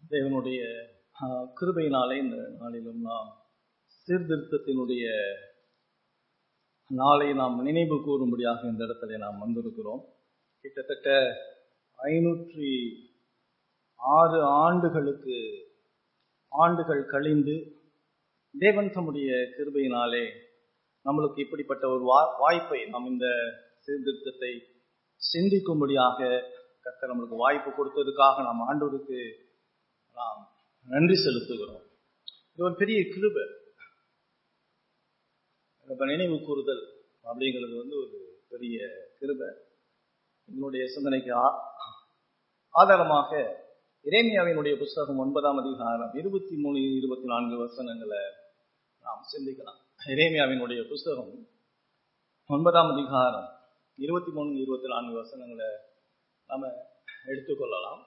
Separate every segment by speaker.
Speaker 1: தேவனுடைய ஆஹ், கிருபையினாலே இந்த நாளிலும் நாம் சீர்திருத்தத்தினுடைய நாளை நாம் நினைவு கூறும்படியாக இந்த இடத்துல நாம் வந்திருக்கிறோம் கிட்டத்தட்ட ஐநூற்றி ஆறு ஆண்டுகளுக்கு ஆண்டுகள் கழிந்து தேவன் தம்முடைய கிருபையினாலே நம்மளுக்கு இப்படிப்பட்ட ஒரு வா- வாய்ப்பை நாம் இந்த சீர்திருத்தத்தை சிந்திக்கும்படியாக கர்த்தர் நம்மளுக்கு வாய்ப்பு கொடுத்ததுக்காக நாம் ஆண்டவருக்கு நாம் நன்றி செலுத்துகிறோம் இது ஒரு பெரிய கிருபை இப்ப நினைவு கூறுதல் அப்படிங்கிறது வந்து ஒரு பெரிய கிருபை என்னுடைய சிந்தனைக்கு ஆ- ஆதாரமாக இறைமியாவினுடைய புஸ்தகம் ஒன்பதாம் அதிகாரம் இருபத்தி மூணு இருபத்தி நான்கு வசனங்களை நாம் சிந்திக்கலாம் இறைமியாவினுடைய புஸ்தகம் ஒன்பதாம் அதிகாரம் இருபத்தி மூணு இருபத்தி நான்கு வசனங்களை நாம எடுத்துக்கொள்ளலாம்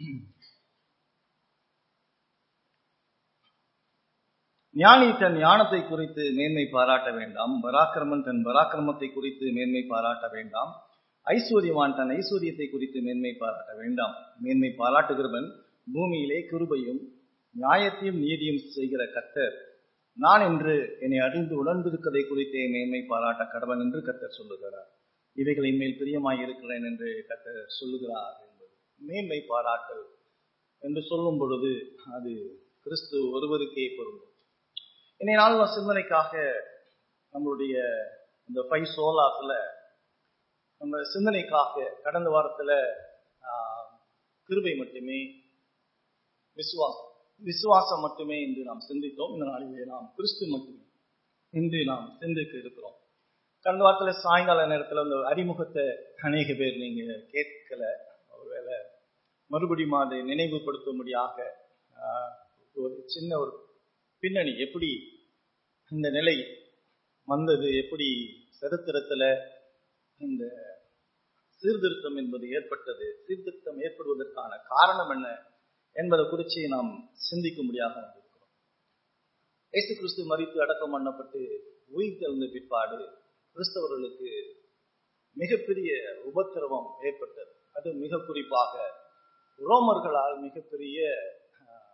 Speaker 1: ஞானி தன் ஞானத்தை குறித்து மேன்மை பாராட்ட வேண்டாம் பராக்கிரமன் தன் பராக்கிரமத்தை குறித்து மேன்மை பாராட்ட வேண்டாம் ஐஸ்வர்யவான் தன் ஐஸ்வர்யத்தை குறித்து மேன்மை பாராட்ட வேண்டாம் மேன்மை பாராட்டுகிறவன் பூமியிலே கிருபையும் நியாயத்தையும் நீதியும் செய்கிற கர்த்தர் நான் என்று என்னை அறிந்து உணர்ந்திருக்கதை குறித்தே மேன்மை பாராட்ட கடவன் என்று கர்த்தர் சொல்லுகிறார் இவைகளின் மேல் பிரியமாய் இருக்கிறேன் என்று கர்த்தர் சொல்லுகிறார் என்பது மேன்மை பாராட்டல் என்று சொல்லும் பொழுது அது கிறிஸ்து ஒருவருக்கே பொருந்தும் இன்னை நாள் சிந்தனைக்காக நம்மளுடைய இந்த ஃபைவ் சோலாத்துல நம்ம சிந்தனைக்காக கடந்த வாரத்துல ஆஹ், கிருபை மட்டுமே விசுவாசம் விசுவாசம் மட்டுமே இன்று நாம் சிந்தித்தோம் இந்த நாளிலே நாம் கிறிஸ்து மட்டுமே இன்று நாம் சிந்திக்க இருக்கிறோம் கடந்த வாரத்துல சாயங்கால நேரத்துல அந்த அறிமுகத்தை அநேக பேர் நீங்க கேட்கல ஒருவேளை மறுபடியும் அதை நினைவுபடுத்தும்படியாக ஆஹ், ஒரு சின்ன ஒரு பின்னணி எப்படி இந்த நிலை வந்தது எப்படி சரித்திரத்துல இந்த சீர்திருத்தம் என்பது ஏற்பட்டது சீர்திருத்தம் ஏற்படுவதற்கான காரணம் என்ன என்பதை குறித்து நாம் சிந்திக்கும்படியாக வந்திருக்கிறோம் இயேசு கிறிஸ்து மறித்து அடக்கம் பண்ணப்பட்டு உயிர் தெழுந்த பிற்பாடு கிறிஸ்தவர்களுக்கு மிகப்பெரிய உபத்திரவம் ஏற்பட்டது அது மிக குறிப்பாக ரோமர்களால் மிகப்பெரிய ஆஹ்,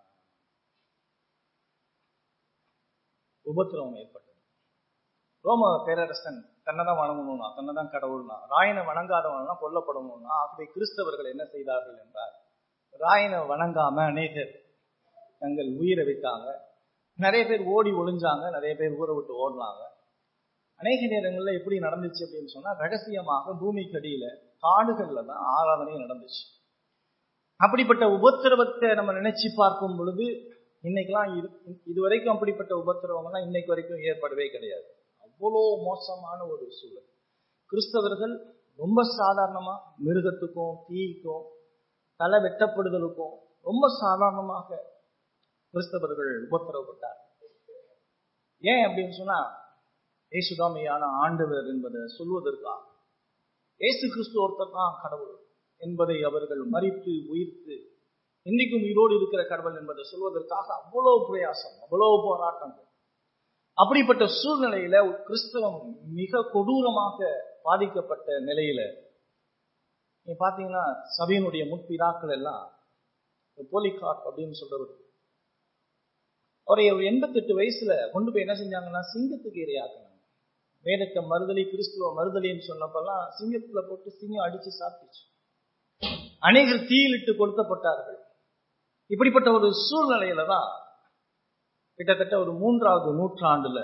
Speaker 1: உபத்திரவம் ஏற்பட்டது ரோம பேரரசன் தன்னை தான் வணங்கணும்னா தன்னை தான் கடவுள்னா ராயனை வணங்காதவனா கொல்லப்படணும்னா அப்படி கிறிஸ்தவர்கள் என்ன செய்தார்கள் என்றார் ராயனை வணங்காம அநேகர் தங்கள் உயிரை விட்டாங்க நிறைய பேர் ஓடி ஒளிஞ்சாங்க நிறைய பேர் ஊரை விட்டு ஓடினாங்க அநேக நேரங்கள்ல எப்படி நடந்துச்சு அப்படின்னு சொன்னா ரகசியமாக பூமிக்கு அடியில காடுகள்ல தான் ஆராதனை நடந்துச்சு அப்படிப்பட்ட உபத்திரவத்தை நம்ம நினைச்சு பார்க்கும் பொழுது இன்னைக்கெல்லாம் இது இது வரைக்கும் அப்படிப்பட்ட உபத்திரவங்கள்லாம் இன்னைக்கு வரைக்கும் ஏற்படவே கிடையாது அவ்வளோ மோசமான ஒரு சூழல் கிறிஸ்தவர்கள் ரொம்ப சாதாரணமா மிருகத்துக்கும் தீக்கும் தலை வெட்டப்படுதலுக்கும் ரொம்ப சாதாரணமாக கிறிஸ்தவர்கள் உபத்திரவப்பட்டார் ஏன் அப்படின்னு சொன்னா இயேசுதாமையான ஆண்டவர் என்பதை சொல்வதற்காக இயேசு கிறிஸ்து ஒருத்தர் தான் கடவுள் என்பதை அவர்கள் மறித்து உயிர்த்து இன்னைக்கும் உயிரோடு இருக்கிற கடவுள் என்பதை சொல்வதற்காக அவ்வளவு பிரயாசம் அவ்வளவு போராட்டங்கள் அப்படிப்பட்ட சூழ்நிலையில கிறிஸ்தவம் மிக கொடூரமாக பாதிக்கப்பட்ட நிலையில நீங்க பாத்தீங்கன்னா சபையினுடைய முற்பிதாக்கள் எல்லாம் போலிகார்ப் அப்படின்னு சொல்றவர் அவரை ஒரு எண்பத்தெட்டு வயசுல கொண்டு போய் என்ன செஞ்சாங்கன்னா சிங்கத்துக்கு இரையாக்குனாங்க வேதத்தை மறுதலி கிறிஸ்துவ மறுதலின்னு சொன்னப்பெல்லாம் சிங்கத்துல போட்டு சிங்கம் அடிச்சு சாப்பிட்டுச்சு அநேகர் தீயிலிட்டு கொளுத்தப்பட்டார்கள் இப்படிப்பட்ட ஒரு சூழ்நிலையில தான் கிட்டத்தட்ட ஒரு மூன்றாவது நூற்றாண்டுல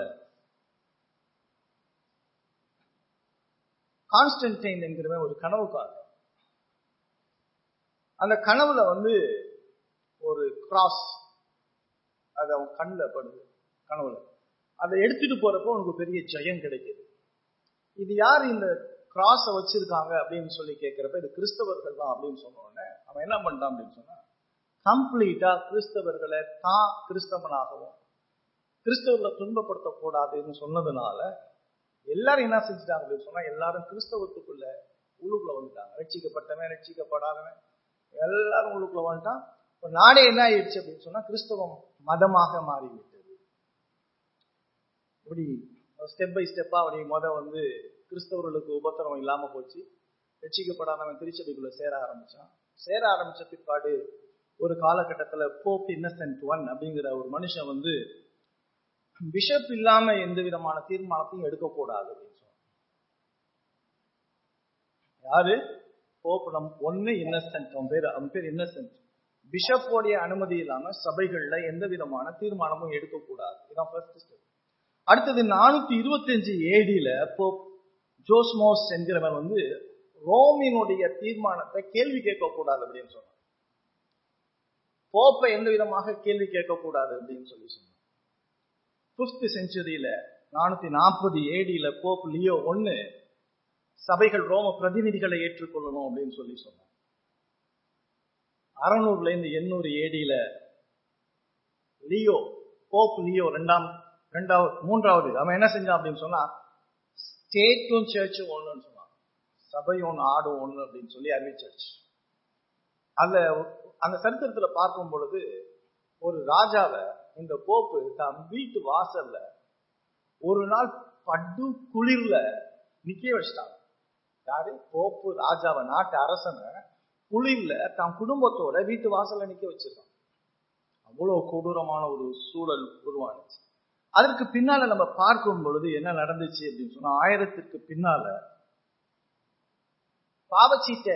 Speaker 1: கான்ஸ்டன்டைன் என்கிறவன் ஒரு கனவு காணும் அந்த கனவுல வந்து ஒரு கிராஸ் அது அவன் கண்ணில் படுது கனவுல அதை எடுத்துட்டு போறப்போ உனக்கு பெரிய ஜெயம் கிடைக்குது இது யார் இந்த கிராஸை வச்சிருக்காங்க அப்படின்னு சொல்லி கேட்கிறப்ப இது கிறிஸ்தவர்கள் தான் அப்படின்னு சொன்ன உடனே அவன் என்ன பண்ணிட்டான் அப்படின்னு சொன்னா கம்ப்ளீட்டா கிறிஸ்தவர்களை தான் கிறிஸ்தவனாகவும் கிறிஸ்தவர்களை துன்பப்படுத்தக்கூடாதுன்னு சொன்னதுனால எல்லாரும் என்ன செஞ்சுட்டாங்க அப்படின்னு சொன்னா எல்லாரும் கிறிஸ்தவத்துக்குள்ள உள்ளுக்குள்ள வந்துட்டாங்க ரட்சிக்கப்பட்டவன் ரட்சிக்கப்படாதவன் எல்லாரும் உள்ளுக்குள்ள வந்துட்டான் இப்ப நாடே என்ன ஆயிடுச்சு அப்படின்னு சொன்னா கிறிஸ்தவம் மதமாக மாறிவிட்டது இப்படி ஸ்டெப் பை ஸ்டெப்பா அப்படி முத வந்து கிறிஸ்தவர்களுக்கு உபத்திரவம் இல்லாம போச்சு ரட்சிக்கப்படாதவன் திருச்சபைக்குள்ள சேர ஆரம்பிச்சான் சேர ஆரம்பிச்ச பிற்பாடு ஒரு காலகட்டத்துல போப் இன்னசென்ட் ஒன் அப்படிங்கிற ஒரு மனுஷன் வந்து பிஷப் இல்லாம எந்த விதமான தீர்மானத்தையும் எடுக்கக்கூடாது அப்படின்னு சொன்னாங்க யாரு போப் நம் ஒன்னு இன்னசென்ட் அவன் பேர் அவன் பேர் இன்னசென்ட் பிஷப்போடைய அனுமதி இல்லாம சபைகள்ல எந்த விதமான தீர்மானமும் எடுக்கக்கூடாது இதான் ஃபர்ஸ்ட் ஸ்டெப் அடுத்தது நானூத்தி இருபத்தி அஞ்சு ஏடியில போப் ஜோஸ்மோஸ் என்கிறவன் வந்து ரோமினுடைய தீர்மானத்தை கேள்வி கேட்கக்கூடாது அப்படின்னு சொன்னான் போப்பை எந்த விதமாக கேள்வி கேட்கக்கூடாது அப்படின்னு சொல்லி சொன்னான் பிப்த் செஞ்சுரியில நானூத்தி நாற்பது ஏடியில போப் லியோ ஒன்னு சபைகள் ரோம பிரதிநிதிகளை ஏற்றுக்கொள்ளணும் அப்படின்னு சொல்லி சொன்னான் அறநூறுல இருந்து எண்ணூறு ஏடியில லியோ போப் லியோ ரெண்டாம் ரெண்டாவது மூன்றாவது அவன் என்ன செஞ்சான் அப்படின்னு சொன்னா ஸ்டேட்டும் சர்ச்சும் ஒண்ணுன்னு சொன்னான் சபை ஒண்ணு ஆடும் ஒண்ணு அப்படின்னு சொல்லி அறிவிச்சாச்சு அந்த அந்த சரித்திரத்துல பார்க்கும் பொழுது ஒரு ராஜாவை இந்த போப்பு தன் வீட்டு வாசல்ல ஒரு நாள் படு குளிர்ல நிக்க வச்சிட்டாங்க யாரு போப்பு ராஜாவை நாட்டு அரசனை குளிர்ல தன் குடும்பத்தோட வீட்டு வாசல்ல நிக்க வச்சிருக்கான் அவ்வளவு கொடூரமான ஒரு சூழல் உருவானுச்சு அதற்கு பின்னால நம்ம பார்க்கும் பொழுது என்ன நடந்துச்சு அப்படின்னு சொன்னா ஆயிரத்திற்கு பின்னால பாவச்சீட்டை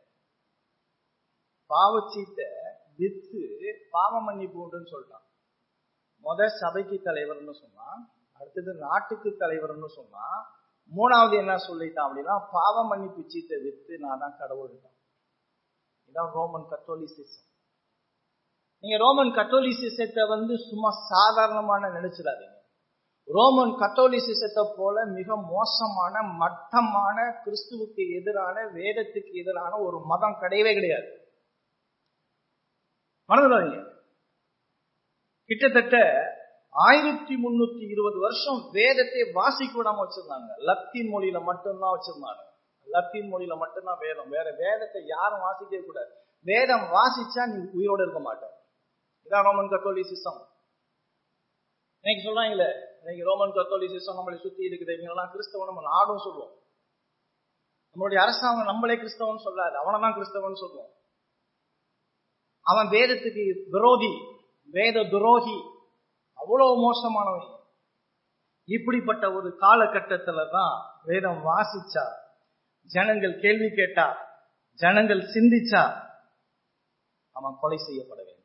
Speaker 1: பாவச்சீட்டை வித்து பாவ மன்னிப்பு உண்டுன்னு சொல்லிட்டான் முத சபைக்கு தலைவர்னு சொன்னா அடுத்தது நாட்டுக்கு தலைவர்னு சொன்னா மூணாவது என்ன சொல்லிட்டான் அப்படின்னா பாவ மன்னிப்பு சீட்டை வித்து நான் தான் கடவுள்தான் இதான் ரோமன் கத்தோலிசிசம் நீங்க ரோமன் கத்தோலிசிசத்தை வந்து சும்மா சாதாரணமான நினைச்சிடாதீங்க ரோமன் கத்தோலிசிசத்தை போல மிக மோசமான மட்டமான கிறிஸ்துவுக்கு எதிரான வேதத்துக்கு எதிரான ஒரு மதம் கிடையவே கிடையாது மறந்துடாதீங்க கிட்டத்தட்ட ஆயிரத்தி முன்னூத்தி இருபது வருஷம் வேதத்தை வாசிக்க விடாம வச்சிருந்தாங்க லத்தீன் மொழியில மட்டும்தான் வச்சிருந்தாங்க லத்தீன் மொழியில மட்டும்தான் வேதம் வேற வேதத்தை யாரும் வாசிக்கவே கூடாது வேதம் வாசிச்சா நீ உயிரோட இருக்க மாட்ட இதான் ரோமன் கத்தோலிசிசம் இன்னைக்கு சொல்றாங்களே இன்னைக்கு ரோமன் கத்தோலிசிசம் நம்மளை சுத்தி இருக்குது இவங்கெல்லாம் கிறிஸ்தவன் நம்ம நாடும் சொல்லுவோம் நம்மளுடைய அரசாங்கம் நம்மளே கிறிஸ்தவன் சொல்லாது அவனை தான் கிறிஸ்தவன் சொல்லுவோம் அவன் வேதத்துக்கு விரோதி வேத துரோகி அவ்வளவு மோசமானவன் இப்படிப்பட்ட ஒரு காலகட்டத்துல தான் வேதம் வாசிச்சா ஜனங்கள் கேள்வி கேட்டா ஜனங்கள் சிந்திச்சா அவன் கொலை செய்யப்பட வேண்டும்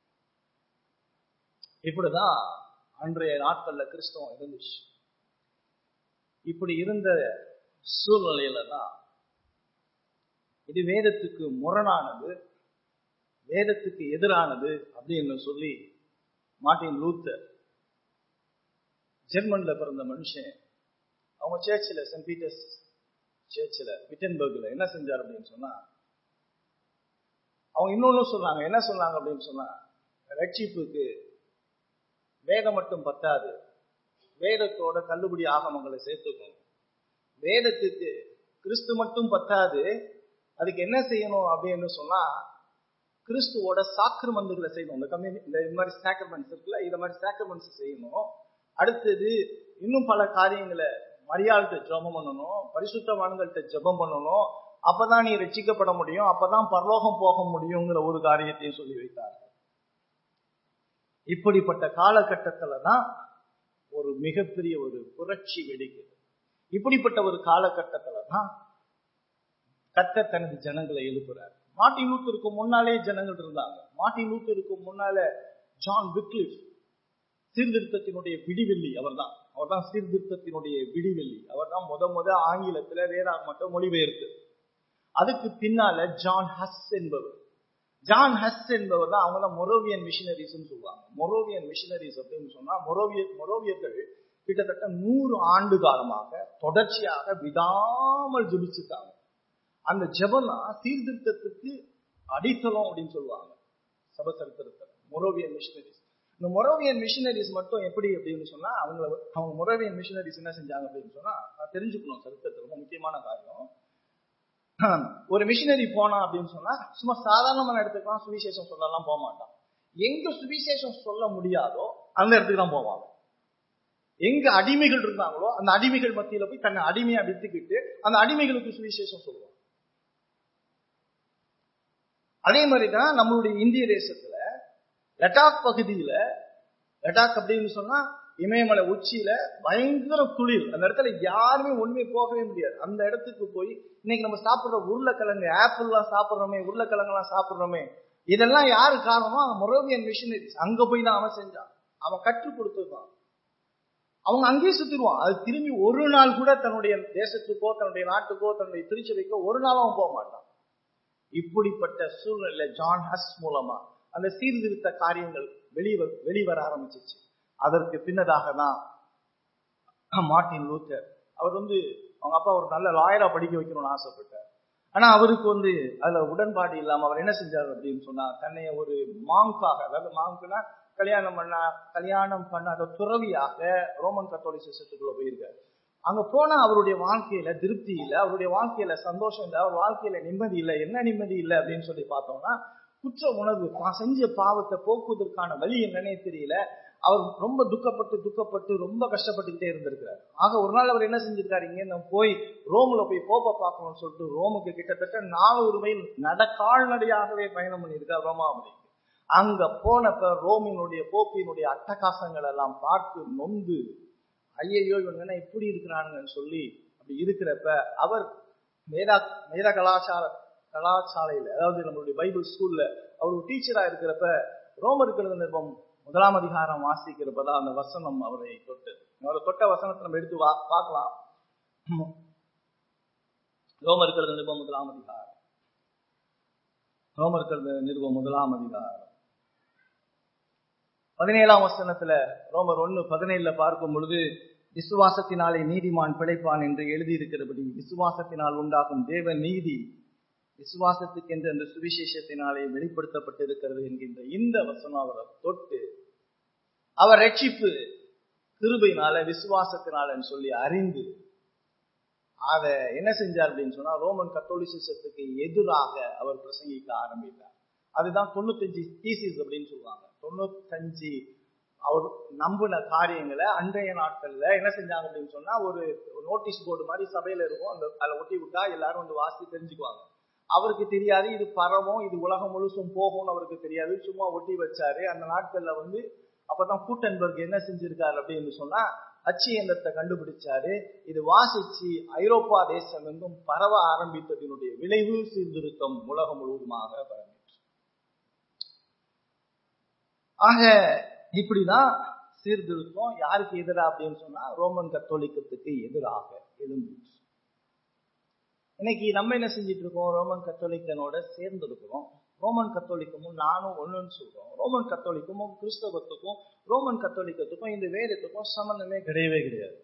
Speaker 1: இப்படிதான் அன்றைய நாட்கள்ல கிறிஸ்தவம் இருந்துச்சு இப்படி இருந்த சூழ்நிலையில தான் இது வேதத்துக்கு முரணானது வேதத்துக்கு எதிரானது அப்படின்னு சொல்லி மார்ட்டின் லூத்தர் ஜெர்மன்ல பிறந்த மனுஷன் அவங்க சேர்ச்சில் சென்ட் பீட்டர்ஸ் சேர்ச்சில் விட்டன்பர்க்ல என்ன செஞ்சார் அப்படின்னு சொன்னா அவங்க இன்னொன்னு சொன்னாங்க என்ன சொன்னாங்க அப்படின்னு சொன்னா ரட்சிப்புக்கு வேதம் மட்டும் பத்தாது வேதத்தோட கல்லுபடி ஆகமங்களை சேர்த்துக்கணும் வேதத்துக்கு கிறிஸ்து மட்டும் பத்தாது அதுக்கு என்ன செய்யணும் அப்படின்னு சொன்னா கிறிஸ்துவோட சாக்கிரமந்துகளை செய்யணும் இந்த கம்யூனி இந்த மாதிரி சாக்ரமெண்ட்ஸ் இருக்குல்ல இந்த மாதிரி சாக்ரமெண்ட்ஸ் செய்யணும் அடுத்தது இன்னும் பல காரியங்களை மரியாள்கிட்ட ஜெபம் பண்ணணும் பரிசுத்தவான்கள்ட்ட ஜெபம் பண்ணணும் அப்பதான் நீ ரட்சிக்கப்பட முடியும் அப்பதான் பரலோகம் போக முடியுங்கிற ஒரு காரியத்தையும் சொல்லி வைத்தார்கள் இப்படிப்பட்ட காலகட்டத்துல தான் ஒரு மிகப்பெரிய ஒரு புரட்சி வெடிக்குது இப்படிப்பட்ட ஒரு காலகட்டத்துல தான் கத்த தனது ஜனங்களை எழுப்புறார் மார்ட்டின் லூத்தருக்கு முன்னாலே ஜனங்கள் இருந்தாங்க மார்ட்டின் லூத்தருக்கு முன்னால ஜான் விக்லிஃப் சீர்திருத்தத்தினுடைய விடிவெள்ளி அவர் தான் அவர் தான் சீர்திருத்தத்தினுடைய விடிவெள்ளி அவர் தான் முத முத ஆங்கிலத்துல வேதாகமத்தை மொழிபெயர்த்து அதுக்கு பின்னால ஜான் ஹஸ் என்பவர் ஜான் ஹஸ் என்பவர் தான் அவங்க தான் மொரோவியன் மிஷினரிஸ் சொல்லுவாங்க மொரோவியன் மிஷினரிஸ் அப்படின்னு சொன்னா மொரோவிய மொரோவியர்கள் கிட்டத்தட்ட நூறு ஆண்டு காலமாக தொடர்ச்சியாக விடாமல் ஜபிச்சிருக்காங்க அந்த ஜபனா சீர்திருத்தத்துக்கு அடித்தளம் அப்படின்னு சொல்லுவாங்க சபசரித்திரத்தில் மொரோவியன் மிஷினரிஸ் இந்த மொரோவியன் மிஷினரிஸ் மட்டும் எப்படி அப்படின்னு சொன்னா அவங்கள அவங்க மொரோவியன் மிஷினரிஸ் என்ன செஞ்சாங்க அப்படின்னு சொன்னா தெரிஞ்சுக்கணும் சரித்திரத்தில் ரொம்ப முக்கியமான காரியம் ஒரு மிஷினரி போனா அப்படின்னு சொன்னா சும்மா சாதாரணமான இடத்துக்குலாம் சுவிசேஷம் சொல்லலாம் போக மாட்டான் எங்க சுவிசேஷம் சொல்ல முடியாதோ அந்த இடத்துக்கு தான் போவாங்க எங்க அடிமைகள் இருந்தாங்களோ அந்த அடிமைகள் மத்தியில போய் தன்னை அடிமையா வித்துக்கிட்டு அந்த அடிமைகளுக்கு சுவிசேஷம் சொல்லுவாங்க அதே மாதிரி தான் நம்மளுடைய இந்திய தேசத்துல லடாக் பகுதியில லடாக் அப்படின்னு சொன்னா இமயமலை உச்சியில பயங்கர குளிர் அந்த இடத்துல யாருமே ஒண்ணுமே போகவே முடியாது அந்த இடத்துக்கு போய் இன்னைக்கு நம்ம சாப்பிடுற உருளைக்கிழங்கு ஆப்பிள் எல்லாம் சாப்பிடுறோமே உருளைக்கிழங்கு எல்லாம் சாப்பிடுறோமே இதெல்லாம் யாரு காரணம் மொரோவியன் மிஷினரிஸ் அங்க போய் தான் அவன் செஞ்சான் அவன் கற்றுக் கொடுத்துருக்கான் அவங்க அங்கேயே சுத்திடுவான் அது திரும்பி ஒரு நாள் கூட தன்னுடைய தேசத்துக்கோ தன்னுடைய நாட்டுக்கோ தன்னுடைய திருச்சபைக்கோ ஒரு நாள் அவன் போக மாட்டான் இப்படிப்பட்ட சூழ்நிலை ஜான் ஹஸ் மூலமா அந்த சீர்திருத்த காரியங்கள் வெளிவ வெளிவர ஆரம்பிச்சிச்சு அதற்கு பின்னதாக தான் மார்ட்டின் லூத்தர் அவர் வந்து அவங்க அப்பா ஒரு நல்ல லாயரா படிக்க வைக்கணும்னு ஆசைப்பட்டார் ஆனா அவருக்கு வந்து அதுல உடன்பாடு இல்லாம அவர் என்ன செஞ்சார் அப்படின்னு சொன்னா தன்னை ஒரு மாங்காக அதாவது மாங்குனா கல்யாணம் பண்ண கல்யாணம் பண்ணாத துறவியாக ரோமன் கத்தோலிசிசத்துக்குள்ள போயிருக்காரு அங்க போனா அவருடைய வாழ்க்கையில திருப்தி இல்லை அவருடைய வாழ்க்கையில சந்தோஷம் இல்லை அவர் வாழ்க்கையில நிம்மதி இல்லை என்ன நிம்மதி இல்லை அப்படின்னு சொல்லி பார்த்தோம்னா குற்ற உணர்வு தான் செஞ்ச பாவத்தை போக்குவதற்கான வழி என்னன்னே தெரியல அவர் ரொம்ப துக்கப்பட்டு துக்கப்பட்டு ரொம்ப கஷ்டப்பட்டுக்கிட்டே இருந்திருக்கிறார் ஆக ஒரு நாள் அவர் என்ன செஞ்சிருக்காரு இங்க நம்ம போய் ரோம்ல போய் போப்ப பார்க்கணும்னு சொல்லிட்டு ரோமுக்கு கிட்டத்தட்ட நானூறு மைல் நட கால்நடையாகவே பயணம் பண்ணியிருக்கார் ரோமாவளிக்கு அங்க போனப்ப ரோமினுடைய போப்பினுடைய அட்டகாசங்கள் எல்லாம் பார்த்து நொந்து ஐயையோ இவங்க என்ன இப்படி இருக்கிறானுங்கன்னு சொல்லி அப்படி இருக்கிறப்ப அவர் மேதா மேதா கலாச்சார கலாச்சாலையில அதாவது நம்மளுடைய பைபிள் ஸ்கூல்ல அவர் ஒரு டீச்சரா இருக்கிறப்ப ரோமர்கள் நிருபம் முதலாம் அதிகாரம் வாசிக்கிறப்பதான் அந்த வசனம் அவரை தொட்டு அவரை தொட்ட வசனத்தை நம்ம எடுத்து வா பார்க்கலாம் ரோமர்கள் நிருபம் முதலாம் அதிகாரம் ரோமர்கள் நிருபம் முதலாம் அதிகாரம் பதினேழாம் வசனத்துல ரோமர் ஒன்னு பதினேழுல பார்க்கும் பொழுது விசுவாசத்தினாலே நீதிமான் பிழைப்பான் என்று எழுதியிருக்கிறபடி விசுவாசத்தினால் உண்டாகும் தேவ நீதி விசுவாசத்துக்கென்று அந்த சுவிசேஷத்தினாலே வெளிப்படுத்தப்பட்டிருக்கிறது என்கின்ற இந்த வசனம் அவரை தொட்டு அவர் ரட்சிப்பு கிருபையினால விசுவாசத்தினாலன்னு சொல்லி அறிந்து அத என்ன செஞ்சார் அப்படின்னு சொன்னா ரோமன் கத்தோலிசிசத்துக்கு எதிராக அவர் பிரசங்கிக்க ஆரம்பித்தார் அதுதான் தொண்ணூத்தஞ்சு தீசிஸ் அப்படின்னு சொல்லுவாங்க தொண்ணூத்தஞ்சு அவர் நம்பின காரியங்களை அன்றைய நாட்கள்ல என்ன செஞ்சாங்க அப்படின்னு சொன்னா ஒரு நோட்டீஸ் போர்டு மாதிரி சபையில இருக்கும் அந்த அதில் ஒட்டி விட்டா எல்லாரும் வந்து வாசி தெரிஞ்சுக்குவாங்க அவருக்கு தெரியாது இது பரவும் இது உலகம் முழுசும் போகும்னு அவருக்கு தெரியாது சும்மா ஒட்டி வச்சாரு அந்த நாட்கள்ல வந்து அப்பதான் கூட்டன்பர்க் என்ன செஞ்சிருக்காரு அப்படின்னு சொன்னா அச்சு இயந்திரத்தை கண்டுபிடிச்சாரு இது வாசிச்சு ஐரோப்பா தேசம் எங்கும் பரவ ஆரம்பித்ததினுடைய விளைவு சீர்திருத்தம் உலகம் முழுவதுமாக பரவிற்று ஆக இப்படிதான் சீர்திருத்தம் யாருக்கு எதிராக அப்படின்னு சொன்னா ரோமன் கத்தோலிக்கத்துக்கு எதிராக எழுந்துச்சு இன்னைக்கு நம்ம என்ன செஞ்சிட்டு இருக்கோம் ரோமன் கத்தோலிக்கனோட சேர்ந்து இருக்கிறோம் ரோமன் கத்தோலிக்கமும் நானும் ஒண்ணுன்னு சொல்றோம் ரோமன் கத்தோலிக்கமும் கிறிஸ்தவத்துக்கும் ரோமன் கத்தோலிக்கத்துக்கும் இந்த வேதத்துக்கும் சம்பந்தமே கிடையவே கிடையாது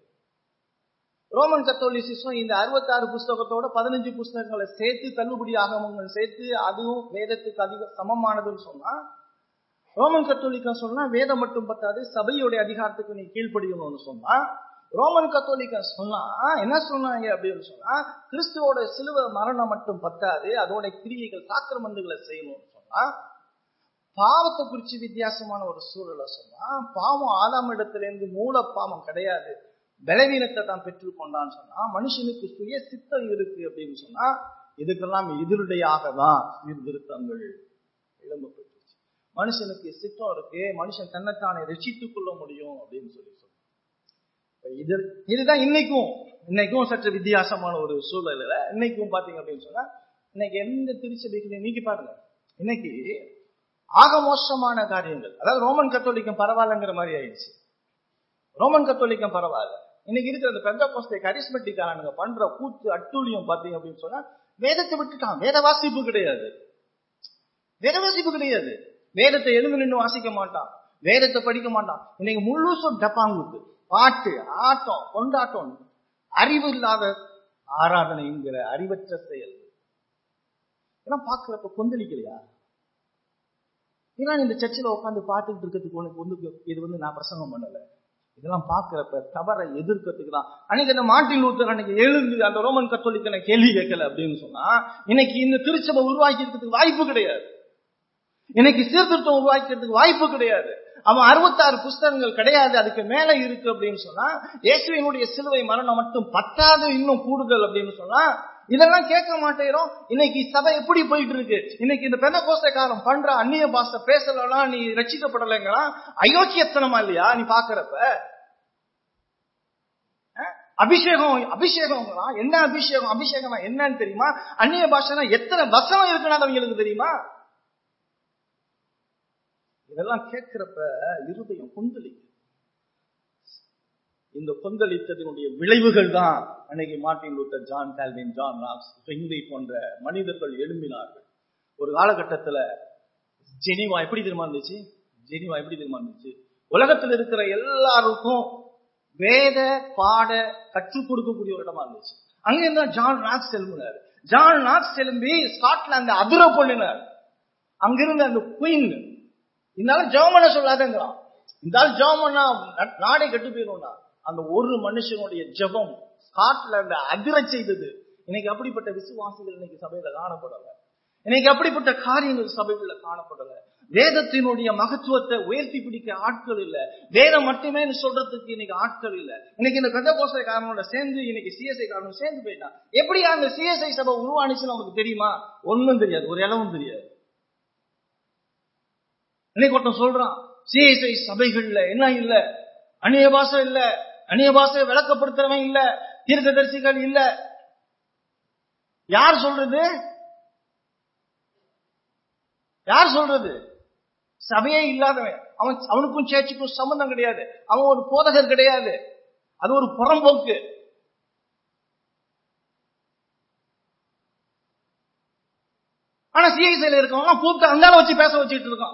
Speaker 1: ரோமன் கத்தோலிசிசம் இந்த அறுபத்தாறு புஸ்தகத்தோட பதினஞ்சு புஸ்தகங்களை சேர்த்து தள்ளுபடி ஆகமங்கள் சேர்த்து அதுவும் வேதத்துக்கு அதிக சமமானதுன்னு சொன்னா ரோமன் கத்தோலிக்கம் சொன்னா வேதம் மட்டும் பத்தாது சபையுடைய அதிகாரத்துக்கு நீ கீழ்ப்படியணும்னு சொன்னா ரோமன் கத்தோலிக்க சொன்னா என்ன சொன்னாங்க அப்படின்னு சொன்னா கிறிஸ்துவோட சிலுவ மரணம் மட்டும் பத்தாது அதோட கிரியைகள் சாக்கிரமந்துகளை செய்யணும்னு சொன்னா பாவத்தை குறிச்சு வித்தியாசமான ஒரு சூழலை சொன்னா பாவம் ஆதாம் இடத்துல இருந்து மூல பாவம் கிடையாது பலவீனத்தை தான் பெற்றுக்கொண்டான்னு சொன்னா மனுஷனுக்கு சுய சித்தம் இருக்கு அப்படின்னு சொன்னா இதுக்கெல்லாம் எதிரடையாக தான் சீர்திருத்தங்கள் எழும்பப்பட்டுச்சு மனுஷனுக்கு சித்தம் இருக்கு மனுஷன் தன்னைத்தானே ரசித்துக் கொள்ள முடியும் அப்படின்னு சொல்லி சொல்றாங்க இது இதுதான் இன்னைக்கும் இன்னைக்கும் சற்று வித்தியாசமான ஒரு சூழலில் இன்னைக்கும் பாத்தீங்க அப்படின்னு சொன்னா இன்னைக்கு எந்த திருச்சபைகளையும் நீக்கி பாருங்க இன்னைக்கு ஆக மோசமான காரியங்கள் அதாவது ரோமன் கத்தோலிக்கம் பரவாயில்லங்கிற மாதிரி ஆயிடுச்சு ரோமன் கத்தோலிக்கம் பரவாயில்ல இன்னைக்கு இருக்கிற அந்த பெந்த கோஸ்தை கரிஸ்மெட்டிக்காரனுங்க பண்ற கூத்து அட்டூழியம் பாத்தீங்க அப்படின்னு சொன்னா வேதத்தை விட்டுட்டான் வேத வாசிப்பு கிடையாது வேத வாசிப்பு கிடையாது வேதத்தை எழுந்து நின்று வாசிக்க மாட்டான் வேதத்தை படிக்க மாட்டான் இன்னைக்கு முழுசும் டப்பாங்குத்து பாட்டு ஆட்டம் கொண்டாட்டம் அறிவு இல்லாத ஆராதனைங்கிற அறிவற்ற செயல் இதெல்லாம் பாக்குறப்ப கொந்தளிக்கலையா ஏன்னா இந்த சர்ச்சில் உட்காந்து பார்த்துக்கிட்டு இருக்கிறதுக்கு உனக்கு வந்து இது வந்து நான் பிரசங்கம் பண்ணல இதெல்லாம் பாக்குறப்ப தவறை எதிர்க்கிறதுக்கு தான் அன்னைக்கு அந்த மார்ட்டின் லூத்தர் அன்னைக்கு எழுந்து அந்த ரோமன் கத்தோலிக்கனை கேள்வி கேட்கல அப்படின்னு சொன்னா இன்னைக்கு இந்த திருச்சபை உருவாக்கி இருக்கிறதுக்கு வாய்ப்பு கிடையாது இன்னைக்கு சீர்திருத்தம் உருவாக்கிறதுக்கு வாய்ப்பு கிடையாது அவன் அறுபத்தாறு புஸ்தகங்கள் கிடையாது அதுக்கு மேல இருக்கு அப்படின்னு சொன்னா இயேசுவினுடைய சிலுவை மரணம் மட்டும் பத்தாது இன்னும் கூடுதல் அப்படின்னு சொன்னா இதெல்லாம் கேட்க மாட்டேங்கிறோம் இன்னைக்கு சபை எப்படி போயிட்டு இருக்கு இன்னைக்கு இந்த பெண்ண கோசைக்காரன் பண்ற அந்நிய பாஷை பேசலாம் நீ ரட்சிக்கப்படலைங்களா அயோக்கியத்தனமா இல்லையா நீ பாக்குறப்ப அஹ்? அபிஷேகம் அபிஷேகம்ங்களா என்ன அபிஷேகம் அபிஷேகம் என்னன்னு தெரியுமா அந்நிய பாஷைனா எத்தனை வசனம் இருக்குன்னு அவங்களுக்கு தெரியுமா இதெல்லாம் கேட்கிறப்ப இருதயம் கொந்தளிக்கும் இந்த கொந்தளித்ததினுடைய விளைவுகள் தான் அன்னைக்கு Martin Luther John Calvin John Knox பெங்லி போன்ற மனிதர்கள் எழும்பினார்கள் ஒரு காலகட்டத்துல ஜெனிவா எப்படி தெரியுமா இருந்துச்சு ஜெனிவா எப்படி தெரியுமா இருந்துச்சு உலகத்தில் இருக்கிற எல்லாருக்கும் வேத பாட கற்றுக் கொடுக்கக்கூடிய ஒரு இடமா இருந்துச்சு அங்க இருந்தா ஜான் ராக்ஸ் எழும்பினார் ஜான் ராக்ஸ் எழும்பி ஸ்காட்லாந்து அதிர பொள்ளினார் அங்கிருந்த அந்த குயின் இதனால ஜெர்மன சொல்லாதங்கிறான் இந்த ஆள் ஜெர்மனா நாடே கெட்டு போயிடும்னா அந்த ஒரு மனுஷனுடைய ஜெபம் ஸ்காட்லாந்து அதிர செய்தது இன்னைக்கு அப்படிப்பட்ட விசுவாசிகள் இன்னைக்கு சபையில காணப்படல இன்னைக்கு அப்படிப்பட்ட காரியங்கள் சபைகள்ல காணப்படல வேதத்தினுடைய மகத்துவத்தை உயர்த்தி பிடிக்க ஆட்கள் இல்ல வேதம் மட்டுமே சொல்றதுக்கு இன்னைக்கு ஆட்கள் இல்ல இன்னைக்கு இந்த கந்த கோசை காரணோட சேர்ந்து இன்னைக்கு சிஎஸ்ஐ காரணம் சேர்ந்து போயிட்டான் எப்படி அந்த சிஎஸ்ஐ சபை உருவானுச்சுன்னு நமக்கு தெரியுமா ஒண்ணும் தெரியாது ஒரு இளவும் தெரியாது இன்னைக்கு ஒருத்தன் சொல்றான் சிஎஸ்ஐ சபைகள்ல என்ன இல்ல அந்நிய பாஷை இல்ல அந்நிய பாஷை விளக்கப்படுத்துறவன் இல்ல தீர்க்கதரிசிகள் இல்ல யார் சொல்றது யார் சொல்றது சபையே இல்லாதவன் அவன் அவனுக்கும் சேர்ச்சிக்கும் சம்பந்தம் கிடையாது அவன் ஒரு போதகர் கிடையாது அது ஒரு புறம்போக்கு ஆனா சிஐசியில இருக்கவங்க கூப்பிட்டு அங்கால வச்சு பேச வச்சுட்டு இருக்கான்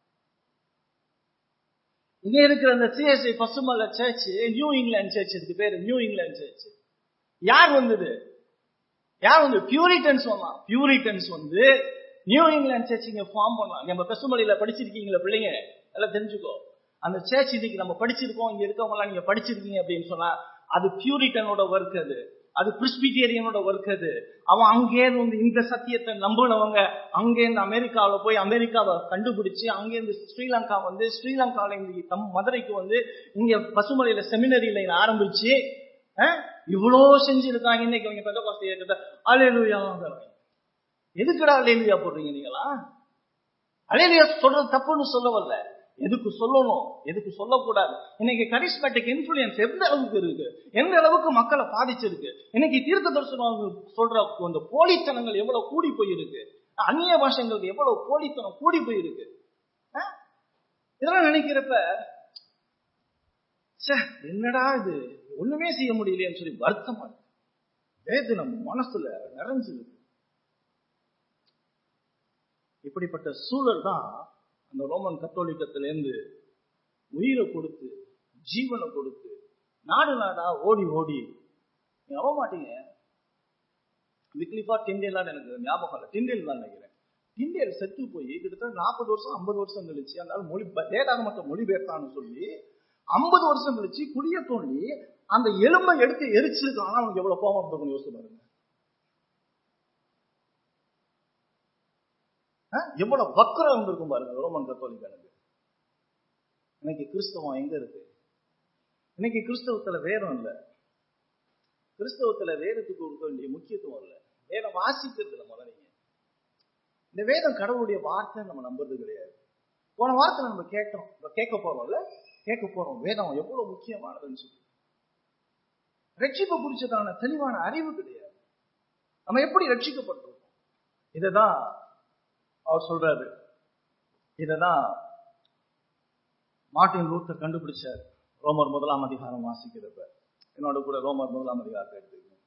Speaker 1: இங்க இருக்கிற அந்த CSI Pasumalai church New England church இதுக்கு பேரு நியூ இங்கிலாந்து சர்ச் யார் வந்தது யார் வந்து பியூரிட்டன்ஸ் வந்தான் பியூரிட்டன்ஸ் வந்து நியூ இங்கிலாந்து சர்ச் இங்க ஃபார்ம் பண்ணலாம் நம்ம பசுமலையில படிச்சிருக்கீங்களா பிள்ளைங்க எல்லாம் தெரிஞ்சுக்கோ அந்த சர்ச் இன்னைக்கு நம்ம படிச்சிருக்கோம் இங்க இருக்கவங்க எல்லாம் நீங்க படிச்சிருக்கீங்க அப்படின்னு சொன்னா அது பியூரிட்டனோட ஒர்க் அது அது பிரிஸ்பிட்டேரியனோட ஒர்க் அது அவன் அங்கே இருந்து இந்த சத்தியத்தை நம்பினவங்க அங்கே இருந்து அமெரிக்காவில் போய் அமெரிக்காவை கண்டுபிடிச்சு அங்கே இருந்து ஸ்ரீலங்கா வந்து ஸ்ரீலங்கால இருந்து தம் மதுரைக்கு வந்து இங்க பசுமலையில செமினரியில ஆரம்பிச்சு இவ்வளோ செஞ்சிருக்காங்க இன்னைக்கு அவங்க பெந்த கோஸ்தை ஏற்றது அலையிலுயா எதுக்குடா அலையிலுயா போடுறீங்க நீங்களா அலையிலுயா சொல்றது தப்புன்னு சொல்ல வரல எதுக்கு சொல்லணும் எதுக்கு சொல்லக்கூடாது இன்னைக்கு கரிஸ்மேட்டிக் இன்ஃபுளுயன்ஸ் எந்த அளவுக்கு இருக்கு எந்த அளவுக்கு மக்களை பாதிச்சிருக்கு இன்னைக்கு தீர்க்க தரிசனம் சொல்ற அந்த போலித்தனங்கள் எவ்வளவு கூடி போயிருக்கு அந்நிய பாஷங்களுக்கு எவ்வளவு போலித்தனம் கூடி போயிருக்கு இதெல்லாம் நினைக்கிறப்ப என்னடா இது ஒண்ணுமே செய்ய முடியலையேன்னு சொல்லி வருத்தமா இருக்கு வேதனை மனசுல நிறைஞ்சிருக்கு இப்படிப்பட்ட சூழல் தான் அந்த ரோமன் கத்தோலிக்கத்திலேருந்து உயிரை கொடுத்து ஜீவனை கொடுத்து நாடு நாடா ஓடி ஓடி நீ நம்ப மாட்டீங்க விக்லிஃபா டிண்டேலாம் எனக்கு ஞாபகம் இல்லை டிண்டேல் தான் நினைக்கிறேன் டிண்டேல் செத்து போய் கிட்டத்தட்ட நாற்பது வருஷம் ஐம்பது வருஷம் கழிச்சு அதனால மொழி வேதாகமத்தை மொழிபெயர்த்தான்னு சொல்லி ஐம்பது வருஷம் கழிச்சு குடிய தோண்டி அந்த எலும்பை எடுத்து எரிச்சிருக்கான் அவனுக்கு எவ்வளவு கோபம் இருக்கும் யோசிச்சு பாருங்க எவ்வளவு வக்கரம் இருந்திருக்கும் பாருங்க ரோமன் கத்தோலிக்கனுக்கு இன்னைக்கு கிறிஸ்தவம் எங்க இருக்கு இன்னைக்கு கிறிஸ்தவத்துல வேதம் இல்ல கிறிஸ்தவத்துல வேதத்துக்கு கொடுக்க வேண்டிய முக்கியத்துவம் இல்ல வேதம் வாசிக்கிறது இல்லை முதல்ல நீங்க இந்த வேதம் கடவுளுடைய வார்த்தை நம்ம நம்புறது கிடையாது போன வார்த்தை நம்ம கேட்டோம் இப்ப கேட்க போறோம்ல கேட்க போறோம் வேதம் எவ்வளவு முக்கியமானதுன்னு சொல்லி ரட்சிப்பை குறிச்சதான தெளிவான அறிவு கிடையாது நம்ம எப்படி ரட்சிக்கப்பட்டிருக்கோம் இதுதான் அவர் சொல்றாரு இததான் மார்ட்டின் லூத்தர் கண்டுபிடிச்சார் ரோமர் முதலாம் அதிகாரம் வாசிக்கிறப்ப என்னோட கூட ரோமர் முதலாம் அதிகாரத்தை எடுத்துக்கணும்